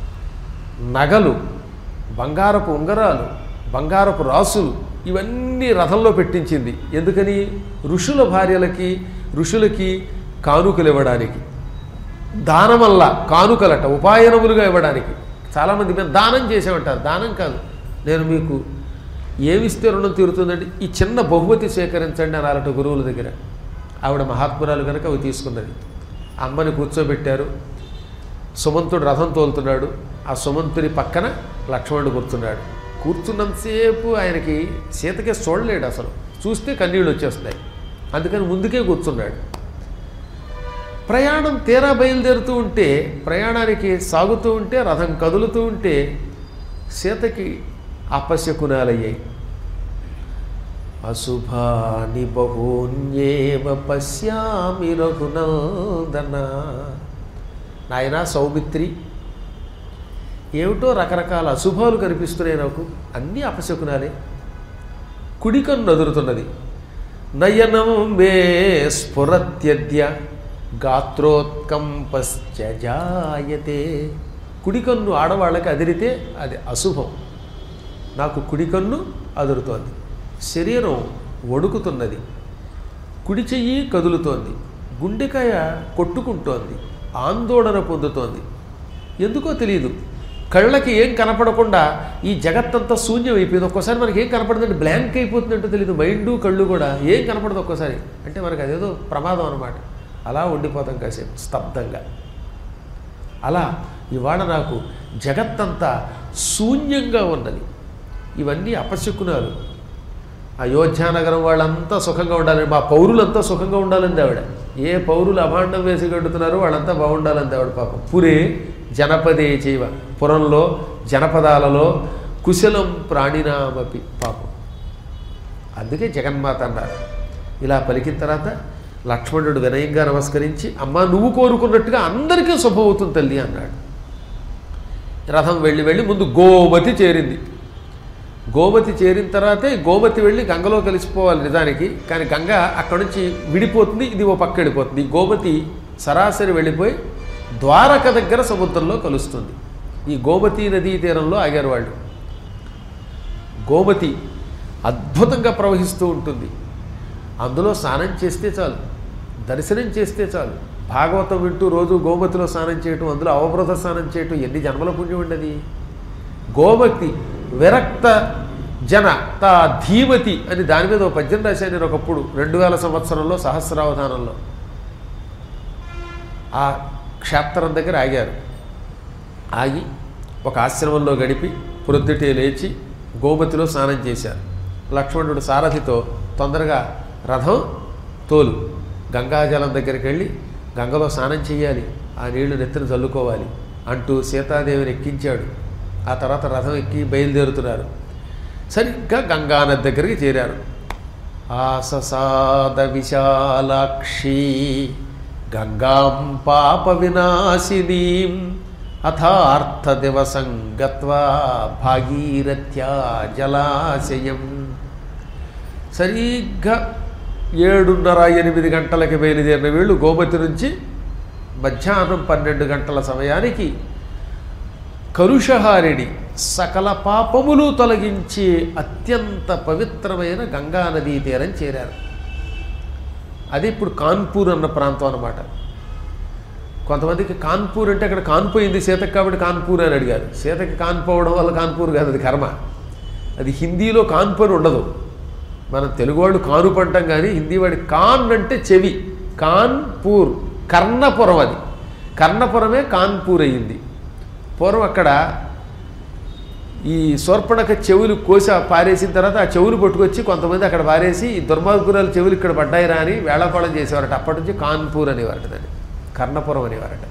నగలు బంగారపు ఉంగరాలు బంగారపు రాసులు ఇవన్నీ రథంలో పెట్టించింది ఎందుకని ఋషుల భార్యలకి ఋషులకి కానుకలు ఇవ్వడానికి దానం వల్ల కానుకలట ఉపాయనములుగా ఇవ్వడానికి చాలామంది మేము దానం చేసామంటారు దానం కాదు నేను మీకు ఏమిస్తే రుణం తీరుతుందంటే ఈ చిన్న బహుమతి సేకరించండి అని అలాంటి గురువుల దగ్గర ఆవిడ మహాత్మురాలు కనుక అవి తీసుకున్నది అమ్మని కూర్చోబెట్టారు సుమంతుడు రథం తోలుతున్నాడు ఆ సుమంతుని పక్కన లక్ష్మణుడు కూర్చున్నాడు కూర్చున్నంతసేపు ఆయనకి సీతకే చూడలేడు అసలు చూస్తే కన్నీళ్ళు వచ్చేస్తాయి అందుకని ముందుకే కూర్చున్నాడు ప్రయాణం తీరా బయలుదేరుతూ ఉంటే ప్రయాణానికి సాగుతూ ఉంటే రథం కదులుతూ ఉంటే సీతకి అపశకునాలయ్యాయి అశుభాని బహూన్యేవ పశ్యామి రఘునందన నాయనా సౌమిత్రి ఏమిటో రకరకాల అశుభాలు కనిపిస్తున్నాయి నాకు అన్నీ అపశకునాలే కుడికన్ను నదురుతున్నది నయనం మే స్ఫురత్యద్య గాత్రోత్కంపశ్చ జాయతే కుడి కన్ను ఆడవాళ్ళకి అదిరితే అది అశుభం నాకు కుడి కన్ను అదురుతోంది శరీరం వణుకుతున్నది కుడి చెయ్యి కదులుతోంది గుండెకాయ కొట్టుకుంటోంది ఆందోళన పొందుతోంది ఎందుకో తెలియదు కళ్ళకి ఏం కనపడకుండా ఈ జగత్తంతా శూన్యం అయిపోయింది ఒక్కోసారి మనకి ఏం కనపడదంటే బ్లాంక్ అయిపోతుందంటే తెలియదు మైండు కళ్ళు కూడా ఏం కనపడదు ఒక్కోసారి అంటే మనకు అదేదో ప్రమాదం అనమాట అలా ఉండిపోతాం కాసేపు స్తబ్దంగా అలా ఇవాళ నాకు జగత్తంతా శూన్యంగా ఉన్నది ఇవన్నీ అపశకునాలు అయోధ్యానగరం వాళ్ళంతా సుఖంగా ఉండాలని మా పౌరులంతా సుఖంగా ఉండాలని ఆవిడ ఏ పౌరులు అభాండం వేసి గడుతున్నారో వాళ్ళంతా బాగుండాలని ఆవిడ పాపం పురే జనపదే చేయవ పురంలో జనపదాలలో కుశలం ప్రాణినామపి పాపం అందుకే జగన్మాత అన్నారు ఇలా పలికిన తర్వాత లక్ష్మణుడు వినయంగా నమస్కరించి అమ్మ నువ్వు కోరుకున్నట్టుగా అందరికీ శుభమవుతుంది తల్లి అన్నాడు రథం వెళ్ళి వెళ్ళి ముందు గోమతి చేరింది గోమతి చేరిన తర్వాతే గోమతి వెళ్ళి గంగలో కలిసిపోవాలి నిజానికి కానీ గంగ అక్కడ నుంచి విడిపోతుంది ఇది ఓ పక్క వెళ్ళిపోతుంది ఈ గోమతి సరాసరి వెళ్ళిపోయి ద్వారక దగ్గర సముద్రంలో కలుస్తుంది ఈ గోమతి నదీ తీరంలో ఆగారు వాళ్ళు గోమతి అద్భుతంగా ప్రవహిస్తూ ఉంటుంది అందులో స్నానం చేస్తే చాలు దర్శనం చేస్తే చాలు భాగవతం వింటూ రోజు గోమతిలో స్నానం చేయటం అందులో అవబృత స్నానం చేయటం ఎన్ని జన్మల పుణ్యం ఉండదు గోమతి విరక్త జన తా ధీమతి అని దాని మీద ఒక పద్యం రాశాను నేను ఒకప్పుడు రెండు వేల సంవత్సరంలో సహస్రావధానంలో ఆ క్షేత్రం దగ్గర ఆగారు ఆగి ఒక ఆశ్రమంలో గడిపి ప్రొద్దుటే లేచి గోమతిలో స్నానం చేశారు లక్ష్మణుడు సారథితో తొందరగా రథం తోలు గంగాజలం దగ్గరికి వెళ్ళి గంగలో స్నానం చేయాలి ఆ నీళ్లు నెత్తిన చల్లుకోవాలి అంటూ సీతాదేవిని ఎక్కించాడు ఆ తర్వాత రథం ఎక్కి బయలుదేరుతున్నారు సరిగ్గా గంగానది దగ్గరికి చేరారు ఆససాద విశాలాక్షి గంగాం పాప వినాశినీం అథార్థ దివసం గత్వా భాగీరథ్యా జలాశయం సరిగ్గా ఏడున్నర ఎనిమిది గంటలకి బయలుదేరిన వీళ్ళు గోమతి నుంచి మధ్యాహ్నం పన్నెండు గంటల సమయానికి కలుషహారిణి సకల పాపములు తొలగించే అత్యంత పవిత్రమైన గంగానదీ తీరం చేరారు అది ఇప్పుడు కాన్పూర్ అన్న ప్రాంతం అన్నమాట కొంతమందికి కాన్పూర్ అంటే అక్కడ కాన్పోయింది సీతకు కాబట్టి కాన్పూర్ అని అడిగారు సీతకి కాన్పోవడం వల్ల కాన్పూర్ కాదు అది కర్మ అది హిందీలో కాన్పూర్ ఉండదు మనం తెలుగు వాళ్ళు కాను పంటాం కానీ హిందీ వాడి కాన్ అంటే చెవి కాన్పూర్ కర్ణపురం అది కర్ణపురమే కాన్పూర్ అయ్యింది పూర్వం అక్కడ ఈ శూర్పణక చెవులు కోసి పారేసిన తర్వాత ఆ చెవులు పట్టుకొచ్చి కొంతమంది అక్కడ పారేసి ఈ దుర్మార్గురాలు చెవులు ఇక్కడ పడ్డాయిరా అని వేళాకోళం చేసేవారట అప్పటి నుంచి కాన్పూర్ అనేవారట దాన్ని కర్ణపురం అనేవారట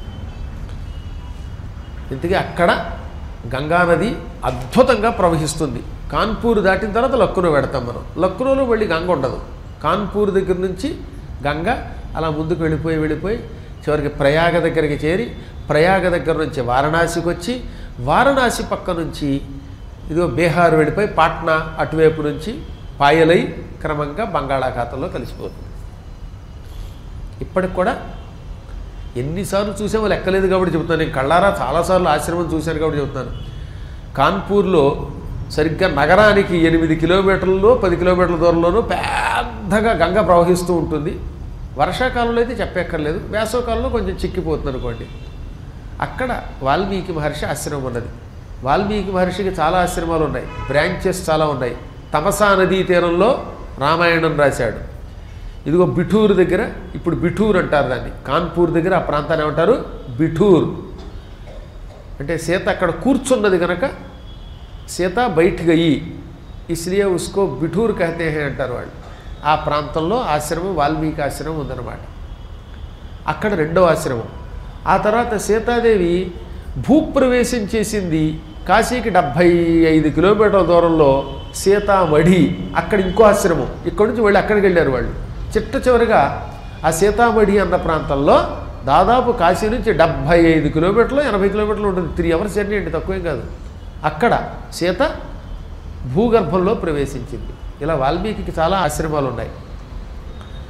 ఇంతకీ అక్కడ గంగానది అద్భుతంగా ప్రవహిస్తుంది కాన్పూర్ దాటిన తర్వాత లక్నో పెడతాం మనం లక్నోలో మళ్ళీ గంగ ఉండదు కాన్పూర్ దగ్గర నుంచి గంగ అలా ముందుకు వెళ్ళిపోయి వెళ్ళిపోయి చివరికి ప్రయాగ దగ్గరికి చేరి ప్రయాగ దగ్గర నుంచి వారణాసికి వచ్చి వారణాసి పక్క నుంచి ఇదిగో బీహార్ వెళ్ళిపోయి పాట్నా అటువైపు నుంచి పాయలై క్రమంగా బంగాళాఖాతంలో కలిసిపోతుంది ఇప్పటికి కూడా ఎన్నిసార్లు చూసామో లెక్కలేదు కాబట్టి చెబుతాను నేను కళ్ళారా చాలాసార్లు ఆశ్రమం చూశాను కాబట్టి చెబుతాను కాన్పూర్లో సరిగ్గా నగరానికి ఎనిమిది కిలోమీటర్లలో పది కిలోమీటర్ల దూరంలోనూ పెద్దగా గంగ ప్రవహిస్తూ ఉంటుంది వర్షాకాలంలో అయితే చెప్పక్కర్లేదు వేసవకాలంలో కొంచెం చిక్కిపోతుంది అనుకోండి అక్కడ వాల్మీకి మహర్షి ఆశ్రమం ఉన్నది వాల్మీకి మహర్షికి చాలా ఆశ్రమాలు ఉన్నాయి బ్రాంచెస్ చాలా ఉన్నాయి తమసా నదీ తీరంలో రామాయణం రాశాడు ఇదిగో బిఠూర్ దగ్గర ఇప్పుడు బిఠూర్ అంటారు దాన్ని కాన్పూర్ దగ్గర ఆ ప్రాంతాన్ని ఏమంటారు బిఠూర్ అంటే సీత అక్కడ కూర్చున్నది కనుక సీత బయట గయి ఇస్లియే ఉస్కో బిఠూర్ కహతే హే అంటారు వాళ్ళు ఆ ప్రాంతంలో ఆశ్రమం వాల్మీకి ఆశ్రమం ఉందన్నమాట అక్కడ రెండో ఆశ్రమం ఆ తర్వాత సీతాదేవి భూప్రవేశం చేసింది కాశీకి డెబ్భై ఐదు కిలోమీటర్ల దూరంలో సీతామఢి అక్కడ ఇంకో ఆశ్రమం ఇక్కడి నుంచి వెళ్ళి అక్కడికి వెళ్ళారు వాళ్ళు చిట్ట చివరిగా ఆ సీతామఢి అన్న ప్రాంతంలో దాదాపు కాశీ నుంచి డెబ్భై ఐదు కిలోమీటర్లు ఎనభై కిలోమీటర్లు ఉంటుంది త్రీ అవర్స్ జర్నీ అండి తక్కువేం కాదు అక్కడ సీత భూగర్భంలో ప్రవేశించింది ఇలా వాల్మీకి చాలా ఆశ్రమాలు ఉన్నాయి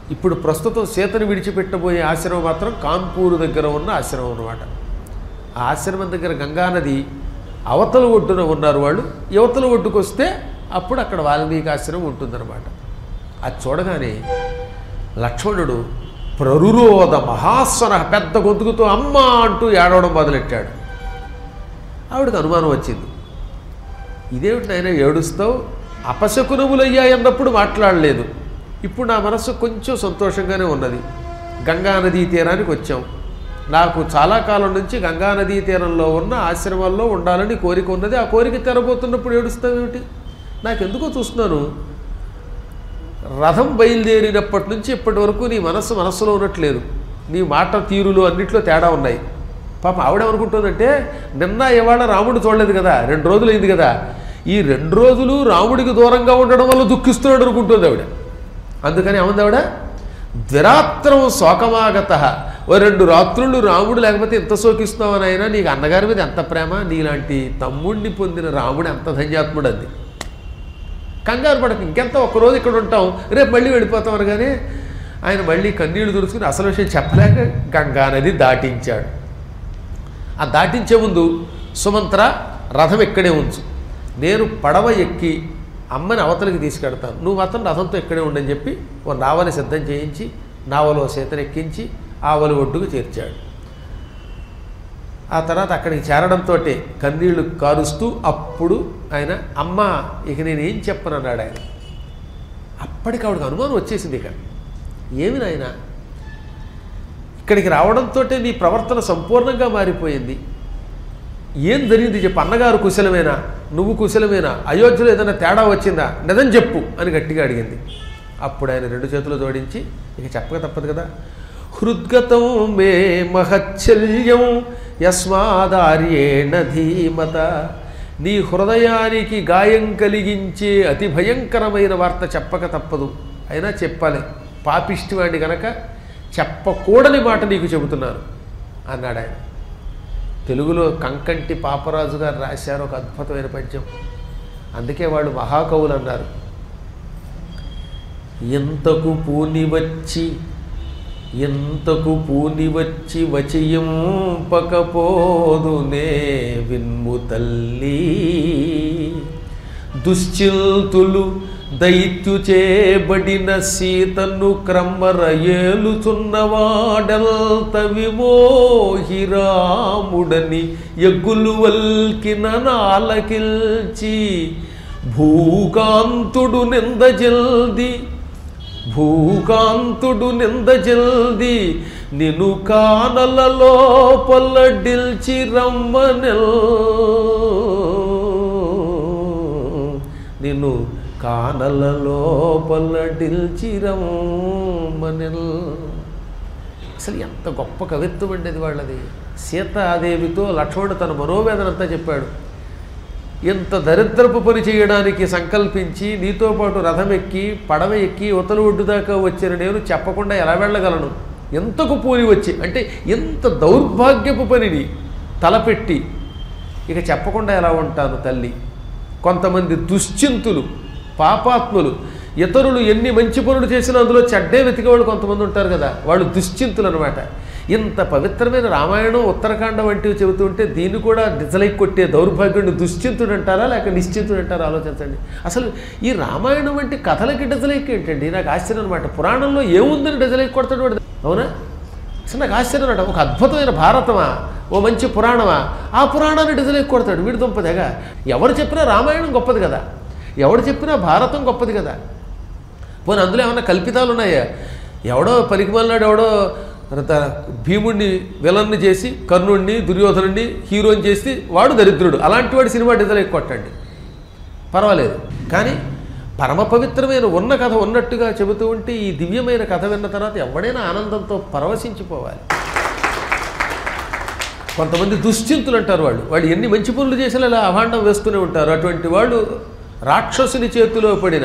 ఇప్పుడు ప్రస్తుతం సీతను విడిచిపెట్టబోయే ఆశ్రమం మాత్రం కాన్పూర్ దగ్గర ఉన్న ఆశ్రమం అన్నమాట ఆ ఆశ్రమం దగ్గర గంగానది అవతల ఒడ్డున ఉన్నారు వాళ్ళు యువతల ఒడ్డుకు వస్తే అప్పుడు అక్కడ వాల్మీకి ఆశ్రమం ఉంటుందన్నమాట అది చూడగానే లక్ష్మణుడు ప్రరురోధ మహాస్వర పెద్ద గొంతుకుతో అమ్మ అంటూ ఏడవడం మొదలెట్టాడు ఆవిడకి అనుమానం వచ్చింది ఇదేమిటి నాయన ఏడుస్తావు అపశకునములయ్యా అన్నప్పుడు మాట్లాడలేదు ఇప్పుడు నా మనస్సు కొంచెం సంతోషంగానే ఉన్నది గంగా నదీ తీరానికి వచ్చాం నాకు చాలా కాలం నుంచి గంగా నదీ తీరంలో ఉన్న ఆశ్రమాల్లో ఉండాలని కోరిక ఉన్నది ఆ కోరిక తెరబోతున్నప్పుడు ఏడుస్తావేమిటి నాకెందుకో చూస్తున్నాను రథం బయలుదేరినప్పటి నుంచి ఇప్పటి వరకు నీ మనస్సు మనస్సులో ఉన్నట్లేదు నీ మాట తీరులు అన్నిట్లో తేడా ఉన్నాయి పాప ఆవిడేమనుకుంటుందంటే నిన్న ఇవాళ రాముడు చూడలేదు కదా రెండు రోజులు అయింది కదా ఈ రెండు రోజులు రాముడికి దూరంగా ఉండడం వల్ల దుఃఖిస్తున్నాడు అనుకుంటుంది ఆవిడ అందుకని ఏమంది ఆవిడ ద్విరాత్రం శోకమాగత ఓ రెండు రాత్రులు రాముడు లేకపోతే ఎంత శోకిస్తున్నావని అయినా నీకు అన్నగారి మీద ఎంత ప్రేమ నీలాంటి తమ్ముడిని పొందిన రాముడు ఎంత ధన్యాత్ముడు అంది కంగారు పడక ఇంకెంత ఒక్కరోజు ఇక్కడ ఉంటాం రేపు మళ్ళీ వెళ్ళిపోతాం అనగానే ఆయన మళ్ళీ కన్నీళ్లు తుడుచుకుని అసలు విషయం చెప్పలేక గంగా నది దాటించాడు ఆ దాటించే ముందు సుమంత్ర రథం ఇక్కడే ఉంచు నేను పడవ ఎక్కి అమ్మని అవతలికి తీసుకెడతాను నువ్వు మాత్రం రథంతో ఇక్కడే ఉండని చెప్పి ఓ నావని సిద్ధం చేయించి నావలో సీతను ఎక్కించి ఆవలి ఒడ్డుకు చేర్చాడు ఆ తర్వాత అక్కడికి చేరడంతో కన్నీళ్లు కారుస్తూ అప్పుడు ఆయన అమ్మ ఇక నేను ఏం చెప్పను అన్నాడు ఆయన అప్పటికి ఆవిడకి అనుమానం వచ్చేసింది ఇక ఏమి నాయన ఇక్కడికి రావడంతో నీ ప్రవర్తన సంపూర్ణంగా మారిపోయింది ఏం జరిగింది చెప్పు అన్నగారు కుశలమేనా నువ్వు కుశలమేనా అయోధ్యలో ఏదైనా తేడా వచ్చిందా నిజం చెప్పు అని గట్టిగా అడిగింది అప్పుడు ఆయన రెండు చేతులు జోడించి ఇక చెప్పక తప్పదు కదా హృద్గతం మే మహచ్చల్యం యస్మాదార్యేణ ధీమత నీ హృదయానికి గాయం కలిగించే అతి భయంకరమైన వార్త చెప్పక తప్పదు అయినా చెప్పాలి పాపిష్టివాడిని గనక చెప్పకూడని మాట నీకు చెబుతున్నాను అన్నాడు ఆయన తెలుగులో కంకంటి పాపరాజు గారు రాశారు ఒక అద్భుతమైన పద్యం అందుకే వాళ్ళు మహాకవులు అన్నారు ఎంతకు పూని వచ్చి ఎంతకు పూని వచ్చి వచయింపకపోదునే విన్ము తల్లి దుశ్చిల్తులు దైత్యు చేబడిన సీతను క్రమ్మర ఏలుచున్నవాడల్త విమోహిరాముడని ఎగ్గులు వల్కిన నాలకిల్చి భూకాంతుడు నిందజల్ది భూకాంతుడు నిందజల్ది నిను కానల లోపల డిల్చి రమ్మనెల్ నిన్ను కానల లోపల డిల్చి రమ్మనెల్ అసలు ఎంత గొప్ప కవిత్వం అండి అది వాళ్ళది సీతాదేవితో లక్ష్మణుడు తన మనోవేదనంతా చెప్పాడు ఇంత దరిద్రపు పని చేయడానికి సంకల్పించి నీతో పాటు రథం ఎక్కి పడవ ఎక్కి ఉతల ఒడ్డు దాకా వచ్చిన నేను చెప్పకుండా ఎలా వెళ్ళగలను ఎంతకు పూని వచ్చి అంటే ఎంత దౌర్భాగ్యపు పనిని తలపెట్టి ఇక చెప్పకుండా ఎలా ఉంటాను తల్లి కొంతమంది దుశ్చింతులు పాపాత్ములు ఇతరులు ఎన్ని మంచి పనులు చేసినా అందులో చెడ్డే వెతికేవాళ్ళు కొంతమంది ఉంటారు కదా వాళ్ళు దుశ్చింతులు అనమాట ఇంత పవిత్రమైన రామాయణం ఉత్తరాఖండ వంటివి చెబుతుంటే దీన్ని కూడా డిజలైక్ కొట్టే దౌర్భాగ్యుడిని దుశ్చింతుడు అంటారా లేక నిశ్చింతుడు అంటారా ఆలోచించండి అసలు ఈ రామాయణం వంటి కథలకి డిజలైక్ ఏంటండి నాకు ఆశ్చర్యం అనమాట పురాణంలో ఏముందని డిజలైక్ కొడతాడు వాడు అవునా అసలు నాకు ఆశ్చర్యం అనమాట ఒక అద్భుతమైన భారతమా ఓ మంచి పురాణమా ఆ పురాణాన్ని డిజలైక్ కొడతాడు వీడి దుంపదేగా ఎవరు చెప్పినా రామాయణం గొప్పది కదా ఎవడు చెప్పినా భారతం గొప్పది కదా పోనీ అందులో ఏమన్నా కల్పితాలు ఉన్నాయా ఎవడో పలికిమల్నాడు ఎవడో త- భీముడిని విలన్ని చేసి కర్ణుడిని దుర్యోధనుడిని హీరోని చేసి వాడు దరిద్రుడు అలాంటి వాడి సినిమా డిజలైక్ కొట్టండి పర్వాలేదు కానీ పరమ పవిత్రమైన ఉన్న కథ ఉన్నట్టుగా చెబుతూ ఉంటే ఈ దివ్యమైన కథ విన్న తర్వాత ఎవడైనా ఆనందంతో పరవశించిపోవాలి కొంతమంది దుశ్చింతులు అంటారు వాళ్ళు వాళ్ళు ఎన్ని మంచి పనులు చేసినా ఇలా అభాండం వేస్తూనే ఉంటారు అటువంటి వాళ్ళు రాక్షసుని చేతిలో పడిన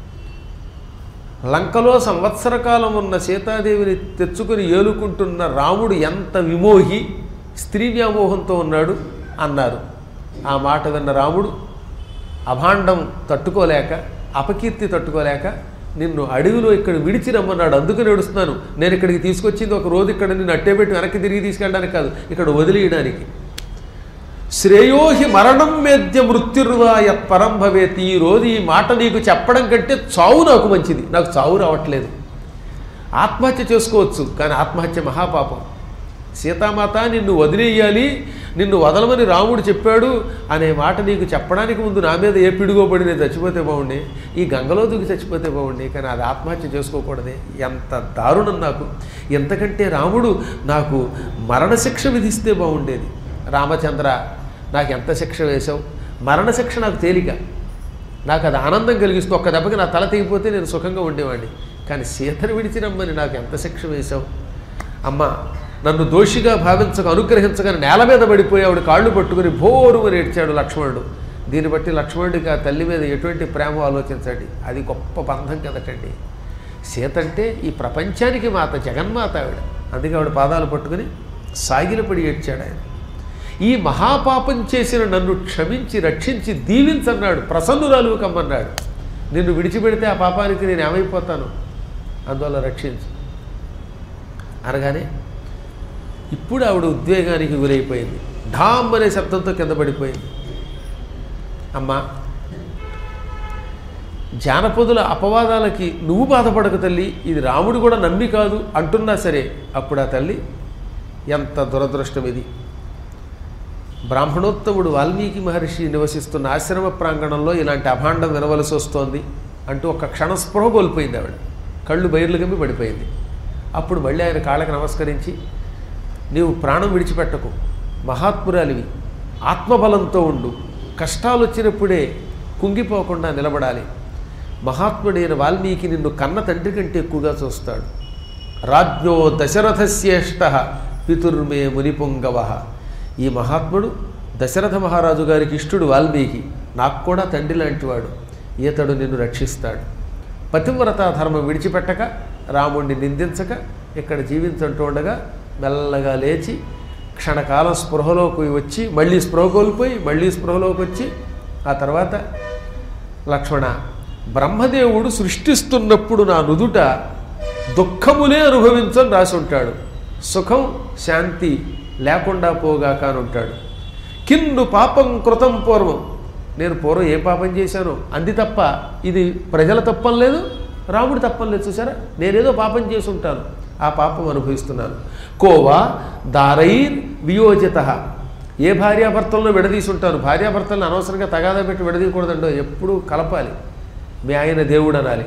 లంకలో సంవత్సర కాలం ఉన్న సీతాదేవిని తెచ్చుకుని ఏలుకుంటున్న రాముడు ఎంత విమోహి స్త్రీ వ్యామోహంతో ఉన్నాడు అన్నారు ఆ మాట విన్న రాముడు అభాండం తట్టుకోలేక అపకీర్తి తట్టుకోలేక నిన్ను అడవిలో ఇక్కడ విడిచి రమ్మన్నాడు అందుకు ఏడుస్తున్నాను నేను ఇక్కడికి తీసుకొచ్చింది ఒక రోజు ఇక్కడ నిన్ను అట్టేపెట్టి వెనక్కి తిరిగి తీసుకెళ్ళడానికి కాదు ఇక్కడ వదిలేయడానికి శ్రేయోహి మరణం మేద్య మృత్యుర్వా యత్పరం భవేత్ ఈ రోజు ఈ మాట నీకు చెప్పడం కంటే చావు నాకు మంచిది నాకు చావు రావట్లేదు ఆత్మహత్య చేసుకోవచ్చు కానీ ఆత్మహత్య మహాపాపం సీతామాత నిన్ను వదిలేయాలి నిన్ను వదలమని రాముడు చెప్పాడు అనే మాట నీకు చెప్పడానికి ముందు నా మీద ఏ పిడుగోబడి నేను చచ్చిపోతే బాగుండే ఈ గంగలో దూకి చచ్చిపోతే బాగుండే కానీ అది ఆత్మహత్య చేసుకోకూడదే ఎంత దారుణం నాకు ఎంతకంటే రాముడు నాకు మరణశిక్ష విధిస్తే బాగుండేది రామచంద్ర నాకు ఎంత శిక్ష వేశావు మరణశిక్ష నాకు తేలిక నాకు అది ఆనందం కలిగిస్తూ ఒక్క దెబ్బకి నా తల తెగిపోతే నేను సుఖంగా ఉండేవాడిని కానీ సీతను విడిచిరమ్మని నాకు ఎంత శిక్ష వేశావు అమ్మ నన్ను దోషిగా భావించక అనుగ్రహించగా నేల మీద పడిపోయి ఆవిడ కాళ్ళు పట్టుకుని భోరుమని ఏడ్చాడు లక్ష్మణుడు దీన్ని బట్టి లక్ష్మణుడికి ఆ తల్లి మీద ఎటువంటి ప్రేమ ఆలోచించండి అది గొప్ప బంధం కదటండి సీత అంటే ఈ ప్రపంచానికి మాత జగన్మాత ఆవిడ అందుకే ఆవిడ పాదాలు పట్టుకుని సాగిలపడి ఏడ్చాడు ఆయన ఈ మహాపాపం చేసిన నన్ను క్షమించి రక్షించి దీవించన్నాడు ప్రసన్నురాలు కమ్మన్నాడు నిన్ను విడిచిపెడితే ఆ పాపానికి నేను ఏమైపోతాను అందువల్ల రక్షించు అనగానే ఇప్పుడు ఆవిడ ఉద్వేగానికి గురైపోయింది ఢామ్ అనే శబ్దంతో కింద పడిపోయింది అమ్మా జానపదుల అపవాదాలకి నువ్వు బాధపడక తల్లి ఇది రాముడు కూడా నమ్మి కాదు అంటున్నా సరే అప్పుడు ఆ తల్లి ఎంత దురదృష్టం ఇది బ్రాహ్మణోత్తముడు వాల్మీకి మహర్షి నివసిస్తున్న ఆశ్రమ ప్రాంగణంలో ఇలాంటి అభాండం వినవలసి వస్తోంది అంటూ ఒక క్షణ స్పృహ కోల్పోయింది ఆవిడ కళ్ళు బయర్లు గమ్మి పడిపోయింది అప్పుడు మళ్ళీ ఆయన కాళ్ళకి నమస్కరించి నీవు ప్రాణం విడిచిపెట్టకు మహాత్మురాలివి ఆత్మబలంతో ఉండు కష్టాలు వచ్చినప్పుడే కుంగిపోకుండా నిలబడాలి మహాత్ముడైన వాల్మీకి నిన్ను కన్న తండ్రి కంటే ఎక్కువగా చూస్తాడు రాజ్ఞో దశరథశ్రేష్ఠ పితుర్మే మునిపుంగవ ఈ మహాత్ముడు దశరథ మహారాజు గారికి ఇష్టుడు వాల్మీకి నాకు కూడా తండ్రి లాంటివాడు ఈతడు నిన్ను రక్షిస్తాడు పతివ్రత ధర్మం విడిచిపెట్టక రాముణ్ణి నిందించక ఇక్కడ జీవించంటూ ఉండగా మెల్లగా లేచి క్షణకాలం స్పృహలోకి వచ్చి మళ్ళీ స్పృహ కోల్పోయి మళ్ళీ స్పృహలోకి వచ్చి ఆ తర్వాత లక్ష్మణ బ్రహ్మదేవుడు సృష్టిస్తున్నప్పుడు నా నుదుట దుఃఖములే అనుభవించని రాసి ఉంటాడు సుఖం శాంతి లేకుండా పోగాక అని ఉంటాడు కిన్ను పాపం కృతం పూర్వం నేను పూర్వం ఏ పాపం చేశాను అంది తప్ప ఇది ప్రజల తప్పం లేదు రాముడి తప్పం లేదు చూసారా నేనేదో పాపం చేసి ఉంటాను ఆ పాపం అనుభవిస్తున్నాను కోవా దారైర్ వియోజిత ఏ భార్యాభర్తలను విడదీసి ఉంటాను భార్యాభర్తలను అనవసరంగా తగాదా పెట్టి విడదీయకూడదండో ఎప్పుడూ కలపాలి మీ ఆయన దేవుడు అనాలి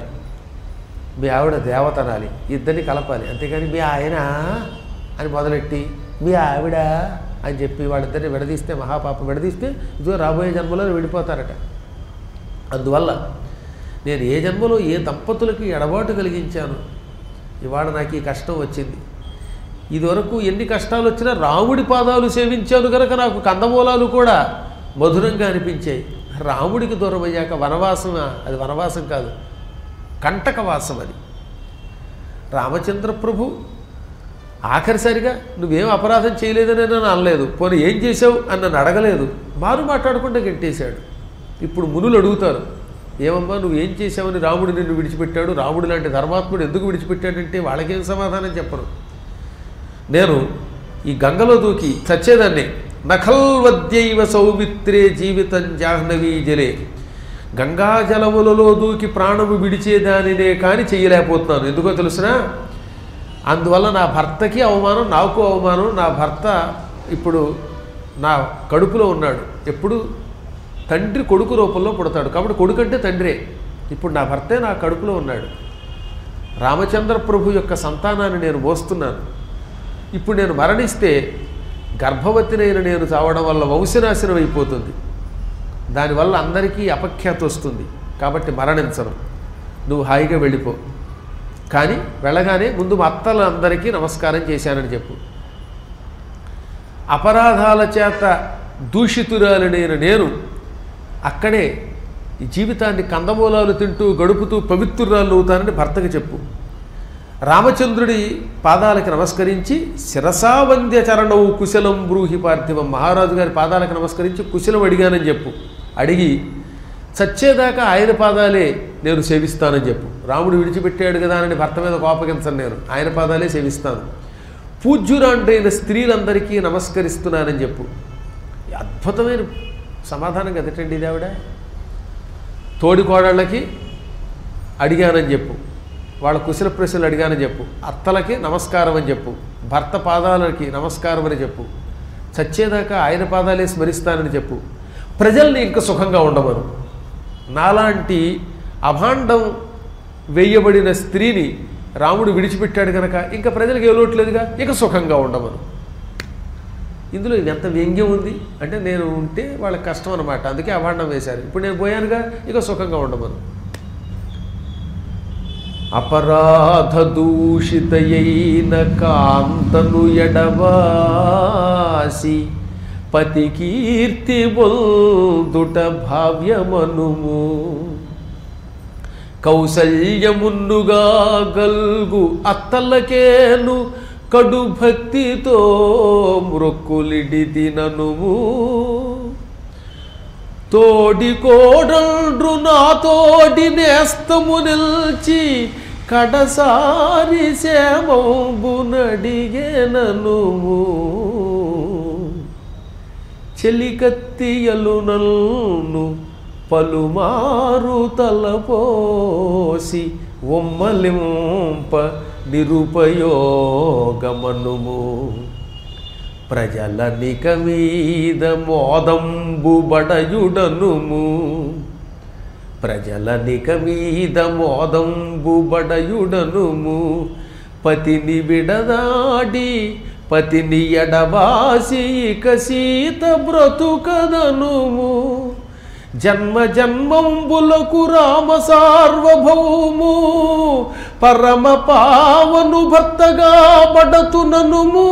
మీ ఆవిడ దేవత అనాలి ఇద్దరిని కలపాలి అంతేగాని మీ ఆయన అని మొదలెట్టి మీ ఆవిడ అని చెప్పి వాళ్ళిద్దరిని విడదీస్తే మహాపాపం విడదీస్తే ఇదిగో రాబోయే జన్మలో విడిపోతారట అందువల్ల నేను ఏ జన్మలో ఏ దంపతులకి ఎడబాటు కలిగించాను ఇవాళ నాకు ఈ కష్టం వచ్చింది ఇదివరకు ఎన్ని కష్టాలు వచ్చినా రాముడి పాదాలు సేవించాను కనుక నాకు కందమూలాలు కూడా మధురంగా అనిపించాయి రాముడికి దూరం అయ్యాక వనవాసం అది వనవాసం కాదు కంటకవాసం అది రామచంద్ర ప్రభు ఆఖరిసరిగా నువ్వేం అపరాధం చేయలేదని నన్ను అనలేదు పోనీ ఏం చేసావు అని నన్ను అడగలేదు మారు మాట్లాడకుండా గెట్టేశాడు ఇప్పుడు మునులు అడుగుతారు ఏమమ్మా నువ్వు ఏం చేసావని రాముడు నిన్ను విడిచిపెట్టాడు రాముడు లాంటి ధర్మాత్ముడు ఎందుకు విడిచిపెట్టాడంటే వాళ్ళకేం సమాధానం చెప్పరు నేను ఈ గంగలో దూకి చచ్చేదాన్ని నఖల్వద్యైవ సౌమిత్రే జీవితం జాహ్నవీ జలే గంగాజలములలో దూకి ప్రాణము విడిచేదానినే కానీ చేయలేకపోతున్నాను ఎందుకో తెలుసునా అందువల్ల నా భర్తకి అవమానం నాకు అవమానం నా భర్త ఇప్పుడు నా కడుపులో ఉన్నాడు ఎప్పుడు తండ్రి కొడుకు రూపంలో పుడతాడు కాబట్టి కొడుకు అంటే తండ్రే ఇప్పుడు నా భర్తే నా కడుపులో ఉన్నాడు రామచంద్ర ప్రభు యొక్క సంతానాన్ని నేను మోస్తున్నాను ఇప్పుడు నేను మరణిస్తే గర్భవతినైన నేను చావడం వల్ల వంశనాశనం అయిపోతుంది దానివల్ల అందరికీ అపఖ్యాతి వస్తుంది కాబట్టి మరణించను నువ్వు హాయిగా వెళ్ళిపో కానీ వెళ్ళగానే ముందు మా అత్తలందరికీ నమస్కారం చేశానని చెప్పు అపరాధాల చేత దూషితురాలనైన నేను అక్కడే ఈ జీవితాన్ని కందమూలాలు తింటూ గడుపుతూ పవిత్రురాలు అవుతానని భర్తకి చెప్పు రామచంద్రుడి పాదాలకు నమస్కరించి శిరసావంద్య చరణవు కుశలం బ్రూహి పార్థివం మహారాజు గారి పాదాలకు నమస్కరించి కుశలం అడిగానని చెప్పు అడిగి చచ్చేదాకా ఆయన పాదాలే నేను సేవిస్తానని చెప్పు రాముడు విడిచిపెట్టాడు కదా అని భర్త మీద కోపగించను నేను ఆయన పాదాలే సేవిస్తాను పూజ్యురాంటైన స్త్రీలందరికీ నమస్కరిస్తున్నానని చెప్పు అద్భుతమైన సమాధానం కదటండి ఇది ఆవిడ తోడి కోడళ్ళకి అడిగానని చెప్పు వాళ్ళ కుశల ప్రశ్నలు అడిగానని చెప్పు అత్తలకి నమస్కారం అని చెప్పు భర్త పాదాలకి నమస్కారం అని చెప్పు చచ్చేదాకా ఆయన పాదాలే స్మరిస్తానని చెప్పు ప్రజల్ని ఇంకా సుఖంగా ఉండమను నాలాంటి అభాండం వేయబడిన స్త్రీని రాముడు విడిచిపెట్టాడు కనుక ఇంకా ప్రజలకు ఏ లోటు లేదుగా ఇక సుఖంగా ఉండమను ఇందులో ఎంత వ్యంగ్యం ఉంది అంటే నేను ఉంటే వాళ్ళకి కష్టం అనమాట అందుకే అభాండం వేశారు ఇప్పుడు నేను పోయానుగా ఇక సుఖంగా ఉండమను అపరాధ దూషితయైన కాంతను ఎడవాసి పతి కీర్తి బొల్దుట భావ్యమనుము కౌసల్యమున్నుగా గల్గు అత్తలకేను కడు భక్తితో మృక్కులిడి తిననుము తోడి కోడల్డ్రు నా తోడి నేస్తము నిల్చి కడసారి సేమంబునడిగేనను చెలికత్తియలు నల్ను పలుమారు తలపోసి ఒమ్మలింప నిరుపయోగమనుము ప్రజల నిక మీద మోదంబు బడయుడనుము ప్రజల నిక మీద మోదంబు బడయుడనుము పతిని విడదాడి పతిని ఎడబాసి ఇక సీత బ్రతుకదనుము జన్మ జన్మంబులకు రామ సార్వభౌము పరమ పావను భర్తగా బడతుననుము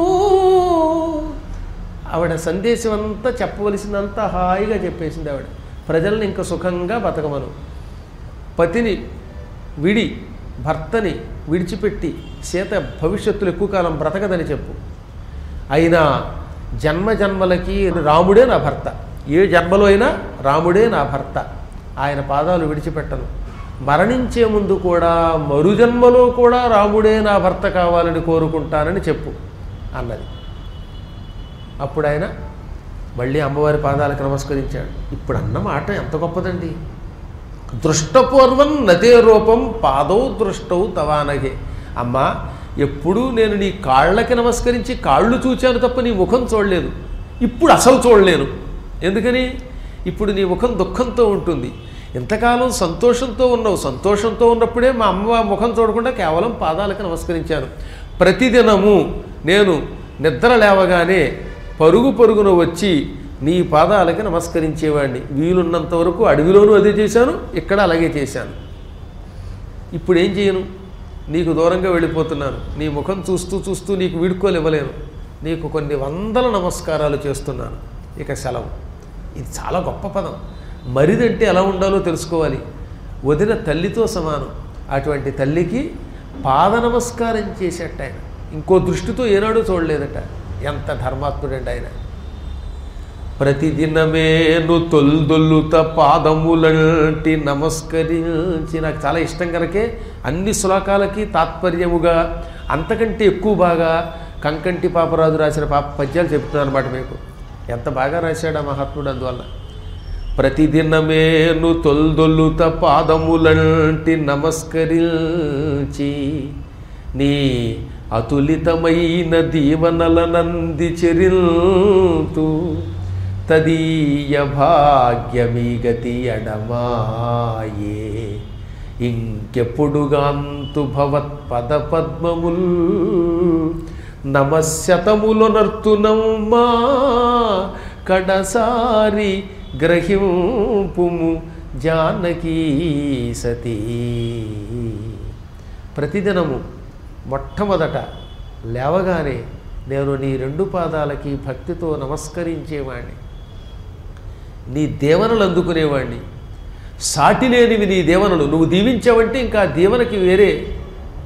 ఆవిడ సందేశం అంతా చెప్పవలసినంత హాయిగా చెప్పేసింది ఆవిడ ప్రజల్ని ఇంకా సుఖంగా బతకమను పతిని విడి భర్తని విడిచిపెట్టి సీత భవిష్యత్తులో ఎక్కువ కాలం బ్రతకదని చెప్పు అయినా జన్మ జన్మలకి రాముడే నా భర్త ఏ జన్మలో అయినా రాముడే నా భర్త ఆయన పాదాలు విడిచిపెట్టను మరణించే ముందు కూడా మరుజన్మలో కూడా రాముడే నా భర్త కావాలని కోరుకుంటానని చెప్పు అన్నది అప్పుడు ఆయన మళ్ళీ అమ్మవారి పాదాలకు నమస్కరించాడు ఇప్పుడు అన్న మాట ఎంత గొప్పదండి దృష్టపూర్వం నతే రూపం పాదౌ దృష్టౌ తవానగే అమ్మా ఎప్పుడూ నేను నీ కాళ్ళకి నమస్కరించి కాళ్ళు చూచాను తప్ప నీ ముఖం చూడలేదు ఇప్పుడు అసలు చూడలేను ఎందుకని ఇప్పుడు నీ ముఖం దుఃఖంతో ఉంటుంది ఇంతకాలం సంతోషంతో ఉన్నావు సంతోషంతో ఉన్నప్పుడే మా అమ్మ ముఖం చూడకుండా కేవలం పాదాలకు నమస్కరించాను ప్రతిదినము నేను నిద్ర లేవగానే పరుగు పరుగున వచ్చి నీ పాదాలకి నమస్కరించేవాడిని వీలున్నంత వరకు అడవిలోనూ అదే చేశాను ఇక్కడ అలాగే చేశాను ఇప్పుడు ఏం చేయను నీకు దూరంగా వెళ్ళిపోతున్నాను నీ ముఖం చూస్తూ చూస్తూ నీకు వీడుకోలు ఇవ్వలేను నీకు కొన్ని వందల నమస్కారాలు చేస్తున్నాను ఇక సెలవు ఇది చాలా గొప్ప పదం మరిదంటే ఎలా ఉండాలో తెలుసుకోవాలి వదిన తల్లితో సమానం అటువంటి తల్లికి పాద నమస్కారం చేసేట ఆయన ఇంకో దృష్టితో ఏనాడు చూడలేదట ఎంత ధర్మాత్ముడండి ఆయన ప్రతిదినమేను తొల్దొల్లుత పాదములంటి నమస్కరించి నాకు చాలా ఇష్టం కనుకే అన్ని శ్లోకాలకి తాత్పర్యముగా అంతకంటే ఎక్కువ బాగా కంకంటి పాపరాజు రాసిన పాప పద్యాలు చెప్తున్నాను అనమాట మీకు ఎంత బాగా రాశాడు ఆ మహాత్ముడు అందువల్ల ప్రతిదినమేను తొల్దొల్లుత పాదములంటి నమస్కరించి నీ అతులితమైన దీవనలనంది చెరిల్తూ తదీయ భాగ్యమీ గతి ఎడమాయే ఇంకెప్పుడుగాంతు భవత్పద పద్మముల్ నమశతములు నర్తునమ్మా కడసారి గ్రహింపుము జానకీ సతీ ప్రతిదినము మొట్టమొదట లేవగానే నేను నీ రెండు పాదాలకి భక్తితో నమస్కరించేవాణ్ణి నీ దేవనలు అందుకునేవాణ్ణి సాటి లేనివి నీ దేవనలు నువ్వు దీవించావంటే ఇంకా ఆ దీవనకి వేరే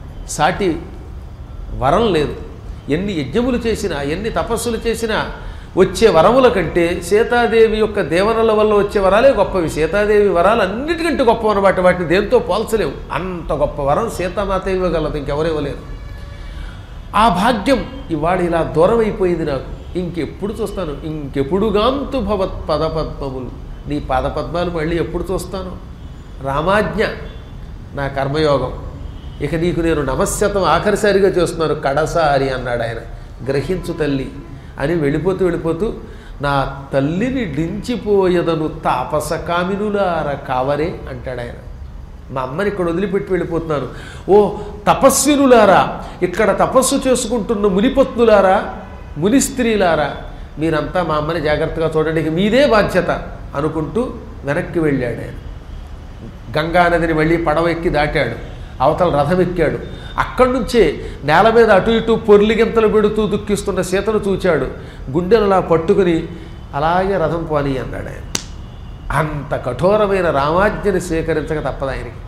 సాటి వరం లేదు ఎన్ని యజ్ఞములు చేసినా ఎన్ని తపస్సులు చేసినా వచ్చే వరముల కంటే సీతాదేవి యొక్క దేవనల వల్ల వచ్చే వరాలే గొప్పవి సీతాదేవి వరాలు అన్నిటికంటే గొప్ప అనమాట వాటిని దేంతో పోల్చలేవు అంత గొప్ప వరం సీతామాత ఇవ్వగలదు ఇంకెవరు ఇవ్వలేరు ఆ భాగ్యం ఇవాళ ఇలా దూరం అయిపోయింది నాకు ఇంకెప్పుడు చూస్తాను ఇంకెప్పుడుగాంతు భవత్ పదపద్మములు నీ పాదపద్మాలు మళ్ళీ ఎప్పుడు చూస్తాను రామాజ్ఞ నా కర్మయోగం ఇక నీకు నేను నమస్యతం ఆఖరిసారిగా చేస్తున్నాను కడసారి అన్నాడు ఆయన గ్రహించు తల్లి అని వెళ్ళిపోతూ వెళ్ళిపోతూ నా తల్లిని డించిపోయదను తాపస కామినులార కావరే అంటాడు ఆయన మా అమ్మని ఇక్కడ వదిలిపెట్టి వెళ్ళిపోతున్నాను ఓ తపస్వినులారా ఇక్కడ తపస్సు చేసుకుంటున్న మునిపత్నులారా ముని స్త్రీలారా మీరంతా మా అమ్మని జాగ్రత్తగా చూడండి ఇక మీదే బాధ్యత అనుకుంటూ వెనక్కి వెళ్ళాడు ఆయన గంగా నదిని వెళ్ళి పడవ ఎక్కి దాటాడు అవతల రథం ఎక్కాడు అక్కడి నుంచే నేల మీద అటు ఇటు పొర్లిగింతలు పెడుతూ దుఃఖిస్తున్న సీతను చూచాడు గుండెలలా పట్టుకుని అలాగే రథం పోనీ అన్నాడు ఆయన అంత కఠోరమైన రామాజ్ఞని స్వీకరించక తప్పదు ఆయనకి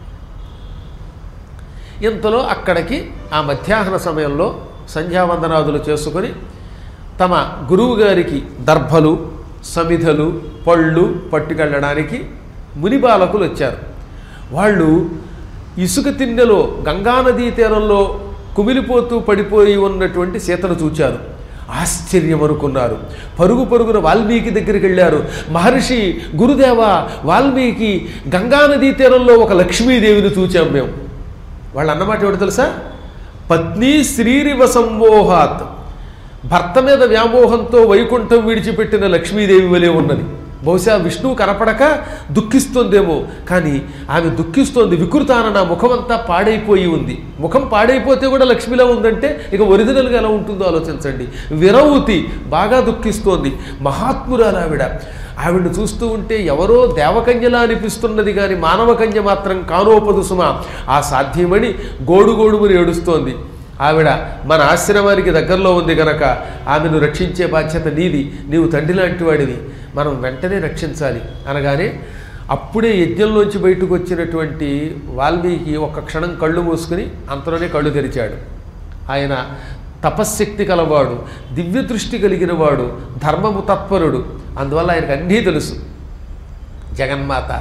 ఇంతలో అక్కడికి ఆ మధ్యాహ్న సమయంలో సంధ్యావందనాదులు చేసుకొని తమ గురువు గారికి దర్భలు సమిధలు పళ్ళు పట్టుకెళ్ళడానికి మునిబాలకులు వచ్చారు వాళ్ళు ఇసుక తిన్నెలో గంగానదీ తీరంలో కుమిలిపోతూ పడిపోయి ఉన్నటువంటి సీతను చూచారు ఆశ్చర్యం అనుకున్నారు పరుగు పరుగున వాల్మీకి దగ్గరికి వెళ్ళారు మహర్షి గురుదేవ వాల్మీకి గంగానదీ తీరంలో ఒక లక్ష్మీదేవిని చూచాం మేము వాళ్ళు అన్నమాట ఏమిటి తెలుసా పత్ని శ్రీరివ సంమోహాత్ భర్త మీద వ్యామోహంతో వైకుంఠం విడిచిపెట్టిన లక్ష్మీదేవి వలె ఉన్నది బహుశా విష్ణువు కనపడక దుఃఖిస్తోందేమో కానీ ఆమె దుఃఖిస్తోంది వికృతాన నా ముఖమంతా పాడైపోయి ఉంది ముఖం పాడైపోతే కూడా లక్ష్మిలా ఉందంటే ఇక ఒరిజినల్గా ఎలా ఉంటుందో ఆలోచించండి విరవుతి బాగా దుఃఖిస్తోంది మహాత్మురాలు ఆవిడ ఆవిడని చూస్తూ ఉంటే ఎవరో దేవకన్యలా అనిపిస్తున్నది కానీ మానవకన్య మాత్రం కానోపదు సుమ ఆ సాధ్యమని గోడు గోడుమని ఏడుస్తోంది ఆవిడ మన ఆశ్రమానికి దగ్గరలో ఉంది గనక ఆమెను రక్షించే బాధ్యత నీది నీవు తండ్రి లాంటి వాడివి మనం వెంటనే రక్షించాలి అనగానే అప్పుడే యజ్ఞంలోంచి బయటకు వచ్చినటువంటి వాల్మీకి ఒక్క క్షణం కళ్ళు మూసుకుని అంతలోనే కళ్ళు తెరిచాడు ఆయన తపశ్శక్తి కలవాడు దివ్య దృష్టి కలిగిన వాడు ధర్మము తత్పరుడు అందువల్ల ఆయనకు అన్నీ తెలుసు జగన్మాత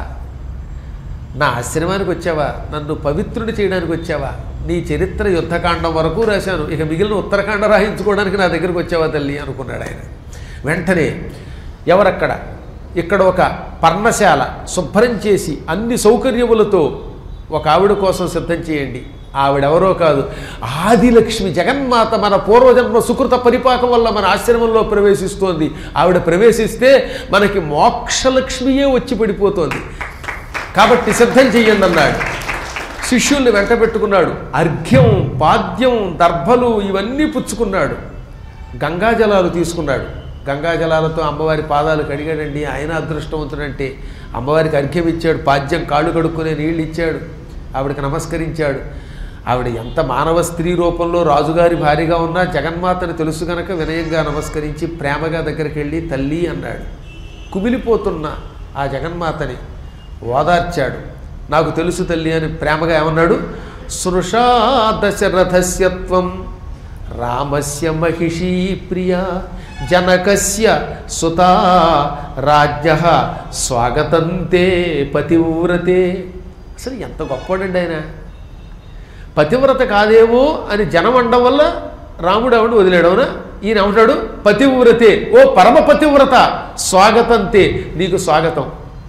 నా ఆశ్రమానికి వచ్చావా నన్ను పవిత్రుని చేయడానికి వచ్చావా నీ చరిత్ర యుద్ధకాండం వరకు రాశాను ఇక మిగిలిన ఉత్తరకాండ రాయించుకోవడానికి నా దగ్గరికి వచ్చావా తల్లి అనుకున్నాడు ఆయన వెంటనే ఎవరక్కడ ఇక్కడ ఒక పర్ణశాల శుభ్రం చేసి అన్ని సౌకర్యములతో ఒక ఆవిడ కోసం సిద్ధం చేయండి ఆవిడెవరో కాదు ఆదిలక్ష్మి జగన్మాత మన పూర్వజన్మ సుకృత పరిపాకం వల్ల మన ఆశ్రమంలో ప్రవేశిస్తోంది ఆవిడ ప్రవేశిస్తే మనకి మోక్షలక్ష్మియే వచ్చి పడిపోతోంది కాబట్టి సిద్ధం చెయ్యండి అన్నాడు శిష్యుల్ని వెంట పెట్టుకున్నాడు అర్ఘ్యం పాద్యం దర్భలు ఇవన్నీ పుచ్చుకున్నాడు గంగాజలాలు తీసుకున్నాడు గంగాజలాలతో అమ్మవారి పాదాలు కడిగాడండి ఆయన అదృష్టవంతుడంటే అమ్మవారికి అర్ఘ్యం ఇచ్చాడు పాద్యం కాళ్ళు కడుక్కునే నీళ్ళు ఇచ్చాడు ఆవిడకి నమస్కరించాడు ఆవిడ ఎంత మానవ స్త్రీ రూపంలో రాజుగారి భార్యగా ఉన్నా జగన్మాతని తెలుసు గనక వినయంగా నమస్కరించి ప్రేమగా దగ్గరికి వెళ్ళి తల్లి అన్నాడు కుమిలిపోతున్న ఆ జగన్మాతని ఓదార్చాడు నాకు తెలుసు తల్లి అని ప్రేమగా ఏమన్నాడు సృషా దశరథస్యత్వం రామస్య మహిషీ ప్రియ జనకస్య సుతా రాజ్య స్వాగతంతే పతివ్రతే అసలు ఎంత గొప్పవాడండి ఆయన పతివ్రత కాదేమో అని జనం అనడం వల్ల రాముడు ఆవిడ వదిలేడవునా ఈయన ఏమంటాడు పతివ్రతే ఓ పరమ పతివ్రత స్వాగతంతే నీకు స్వాగతం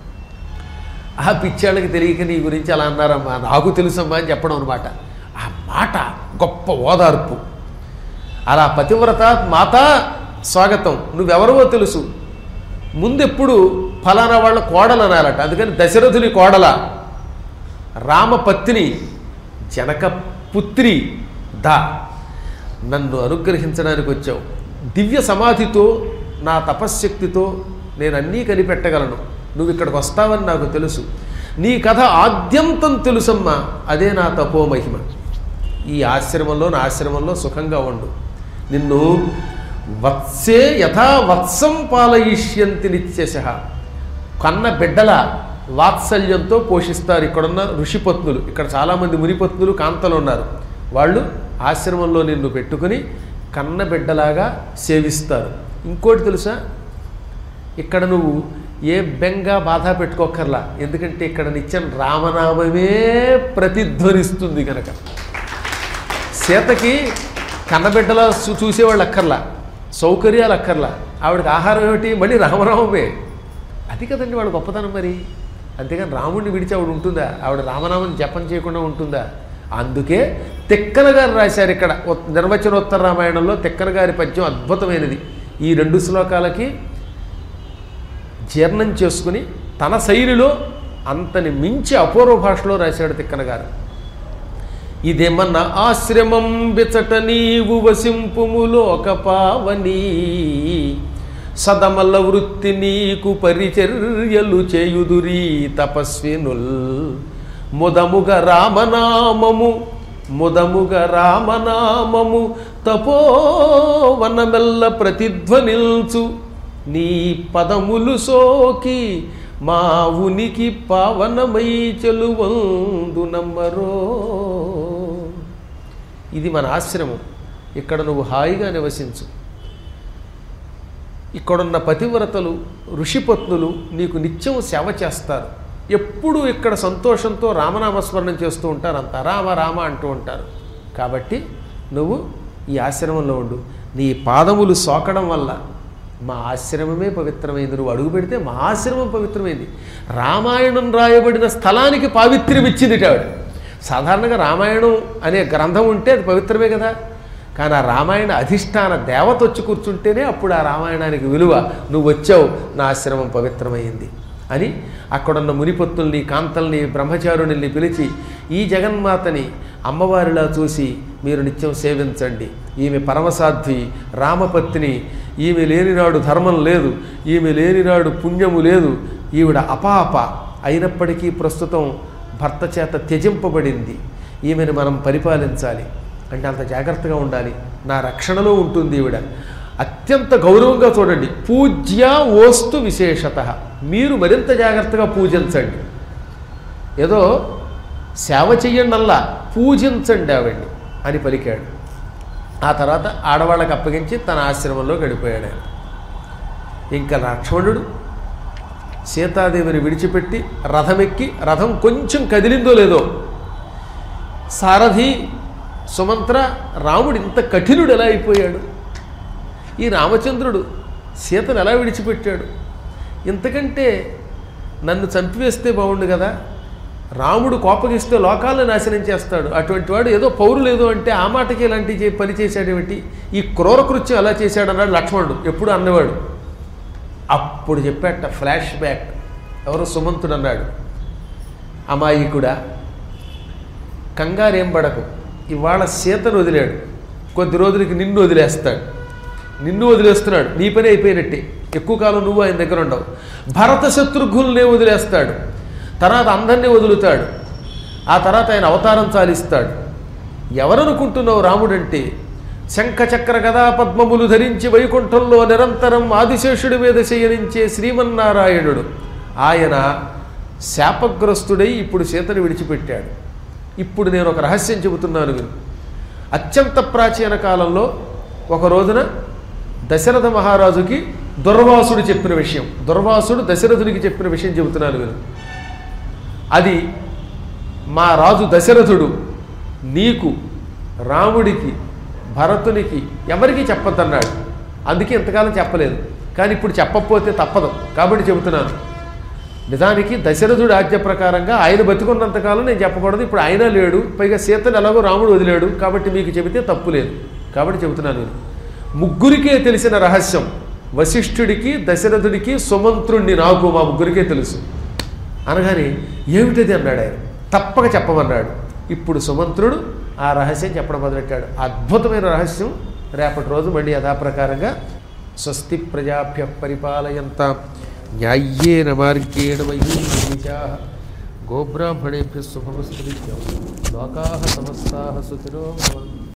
ఆ పిచ్చాళ్ళకి తెలియక నీ గురించి అలా అన్నారమ్మా నాకు తెలుసమ్మా అని చెప్పడం అనమాట ఆ మాట గొప్ప ఓదార్పు అలా పతివ్రత మాత స్వాగతం నువ్వెవరవో తెలుసు ముందెప్పుడు ఫలానా వాళ్ళ కోడలు అనాలట అందుకని దశరథుని కోడల రామపత్ని జనక పుత్రి దా నన్ను అనుగ్రహించడానికి వచ్చావు దివ్య సమాధితో నా తపశ్శక్తితో నేను అన్నీ కనిపెట్టగలను నువ్వు ఇక్కడికి వస్తావని నాకు తెలుసు నీ కథ ఆద్యంతం తెలుసమ్మా అదే నా తపో మహిమ ఈ ఆశ్రమంలో నా ఆశ్రమంలో సుఖంగా ఉండు నిన్ను వత్సే యథా వత్సం పాలయిష్యంతి నిత్యశ కన్న బిడ్డల వాత్సల్యంతో పోషిస్తారు ఇక్కడున్న ఋషిపత్నులు ఇక్కడ చాలామంది మునిపత్నులు కాంతలు ఉన్నారు వాళ్ళు ఆశ్రమంలో నిన్ను పెట్టుకుని కన్న బిడ్డలాగా సేవిస్తారు ఇంకోటి తెలుసా ఇక్కడ నువ్వు ఏ బెంగ బాధ పెట్టుకోకర్లా ఎందుకంటే ఇక్కడ నిత్యం రామనామమే ప్రతిధ్వనిస్తుంది కనుక సీతకి కన్నబిడ్డలా చూ చూసేవాళ్ళు అక్కర్లా సౌకర్యాలు అక్కర్లా ఆవిడకి ఆహారం ఏమిటి మళ్ళీ రామనామమే అది కదండి వాడు గొప్పతనం మరి అంతేగాని రాముడిని విడిచి ఆవిడ ఉంటుందా ఆవిడ రామనామం జపం చేయకుండా ఉంటుందా అందుకే తిక్కన గారు రాశారు ఇక్కడ ఉత్- నిర్వచనోత్తర రామాయణంలో తిక్కన గారి పద్యం అద్భుతమైనది ఈ రెండు శ్లోకాలకి జీర్ణం చేసుకుని తన శైలిలో అంతని మించి అపూర్వ భాషలో రాశాడు తిక్కన గారు ఇదేమన్నా ఆశ్రమం బిచట నీవు వసింపుములోక పావని సదమల్ల వృత్తి నీకు పరిచర్యలు చేయుదురీ తపస్వినుల్ ముదముగ రామనామము ముదముగ రామనామము తపోవనమెల్ల ప్రతిధ్వనిల్చు నీ పదములు సోకి మా ఉనికి పావనమై చెలువందు నమ్మరో ఇది మన ఆశ్రమం ఇక్కడ నువ్వు హాయిగా నివసించు ఇక్కడున్న పతివ్రతలు ఋషిపత్నులు నీకు నిత్యం సేవ చేస్తారు ఎప్పుడూ ఇక్కడ సంతోషంతో రామనామస్మరణం చేస్తూ ఉంటారు అంత రామ రామ అంటూ ఉంటారు కాబట్టి నువ్వు ఈ ఆశ్రమంలో ఉండు నీ పాదములు సోకడం వల్ల మా ఆశ్రమమే పవిత్రమైంది నువ్వు అడుగు పెడితే మా ఆశ్రమం పవిత్రమైంది రామాయణం రాయబడిన స్థలానికి పావిత్ర్యం ఇచ్చింది ఆవిడ సాధారణంగా రామాయణం అనే గ్రంథం ఉంటే అది పవిత్రమే కదా కానీ ఆ రామాయణ అధిష్టాన దేవత వచ్చి కూర్చుంటేనే అప్పుడు ఆ రామాయణానికి విలువ నువ్వు వచ్చావు నా ఆశ్రమం పవిత్రమైంది అని అక్కడున్న మునిపత్తుల్ని కాంతల్ని బ్రహ్మచారుణ్ణి పిలిచి ఈ జగన్మాతని అమ్మవారిలా చూసి మీరు నిత్యం సేవించండి ఈమె పరమసాధ్వి రామపత్ని ఈమె లేనినాడు ధర్మం లేదు ఈమె లేనినాడు పుణ్యము లేదు ఈవిడ అపాప అయినప్పటికీ ప్రస్తుతం భర్త చేత త్యజింపబడింది ఈమెను మనం పరిపాలించాలి అంటే అంత జాగ్రత్తగా ఉండాలి నా రక్షణలో ఉంటుంది ఈవిడ అత్యంత గౌరవంగా చూడండి పూజ్య ఓస్తు విశేషత మీరు మరింత జాగ్రత్తగా పూజించండి ఏదో సేవ చెయ్యండి అల్లా పూజించండి ఆవిడ్ని అని పలికాడు ఆ తర్వాత ఆడవాళ్ళకి అప్పగించి తన ఆశ్రమంలో గడిపోయాడు ఆయన ఇంకా లక్ష్మణుడు సీతాదేవిని విడిచిపెట్టి రథమెక్కి రథం కొంచెం కదిలిందో లేదో సారథి సుమంత్ర రాముడు ఇంత కఠినుడు ఎలా అయిపోయాడు ఈ రామచంద్రుడు సీతను ఎలా విడిచిపెట్టాడు ఇంతకంటే నన్ను చంపివేస్తే బాగుండు కదా రాముడు కోపగిస్తే లోకాలను నాశనం చేస్తాడు అటువంటి వాడు ఏదో పౌరులు ఏదో అంటే ఆ మాటకి ఇలాంటి చే- పని చేశాడేమిటి ఈ క్రూర కృత్యం ఎలా చేశాడు అన్నాడు లక్ష్మణుడు ఎప్పుడు అన్నవాడు అప్పుడు చెప్పాట ఫ్లాష్ బ్యాక్ ఎవరో సుమంతుడు అన్నాడు అమాయకుడా కంగారేం పడకు ఇవాళ సీతను వదిలాడు కొద్ది రోజులకి నిన్ను వదిలేస్తాడు నిన్ను వదిలేస్తున్నాడు నీ పని అయిపోయినట్టే ఎక్కువ కాలం నువ్వు ఆయన దగ్గర ఉండవు భరత శత్రుఘ్నుల్నే వదిలేస్తాడు తర్వాత అందరినీ వదులుతాడు ఆ తర్వాత ఆయన అవతారం చాలిస్తాడు ఎవరనుకుంటున్నావు రాముడంటే శంఖ చక్ర గదా పద్మములు ధరించి వైకుంఠంలో నిరంతరం ఆదిశేషుడి మీద శయనించే శ్రీమన్నారాయణుడు ఆయన శాపగ్రస్తుడై ఇప్పుడు సీతను విడిచిపెట్టాడు ఇప్పుడు నేను ఒక రహస్యం చెబుతున్నాను విను అత్యంత ప్రాచీన కాలంలో ఒక రోజున దశరథ మహారాజుకి దుర్వాసుడు చెప్పిన విషయం దుర్వాసుడు దశరథుడికి చెప్పిన విషయం చెబుతున్నాను విను అది మా రాజు దశరథుడు నీకు రాముడికి భరతునికి ఎవరికీ చెప్పొద్దన్నాడు అందుకే ఇంతకాలం చెప్పలేదు కానీ ఇప్పుడు చెప్పకపోతే తప్పదు కాబట్టి చెబుతున్నాను నిజానికి దశరథుడి ఆజ్ఞ ప్రకారంగా ఆయన బతికున్నంతకాలం నేను చెప్పకూడదు ఇప్పుడు ఆయన లేడు పైగా సీతను ఎలాగో రాముడు వదిలాడు కాబట్టి మీకు చెబితే తప్పు లేదు కాబట్టి చెబుతున్నాను నేను ముగ్గురికే తెలిసిన రహస్యం వశిష్ఠుడికి దశరథుడికి సుమంత్రుణ్ణి నాకు మా ముగ్గురికే తెలుసు అనగానే ఏమిటది అన్నాడు ఆయన తప్పక చెప్పమన్నాడు ఇప్పుడు సుమంత్రుడు ఆ రహస్యం చెప్పడం మొదలెట్టాడు అద్భుతమైన రహస్యం రేపటి రోజు మళ్ళీ యథాప్రకారంగా స్వస్తి ప్రజాభ్య పరిపాలయంత న్యాయ్యేన మార్గేణ మహీషా గోబ్రాహ్మణేభ్య శుభమస్తు లోకా సమస్తా సుఖినో భవంతు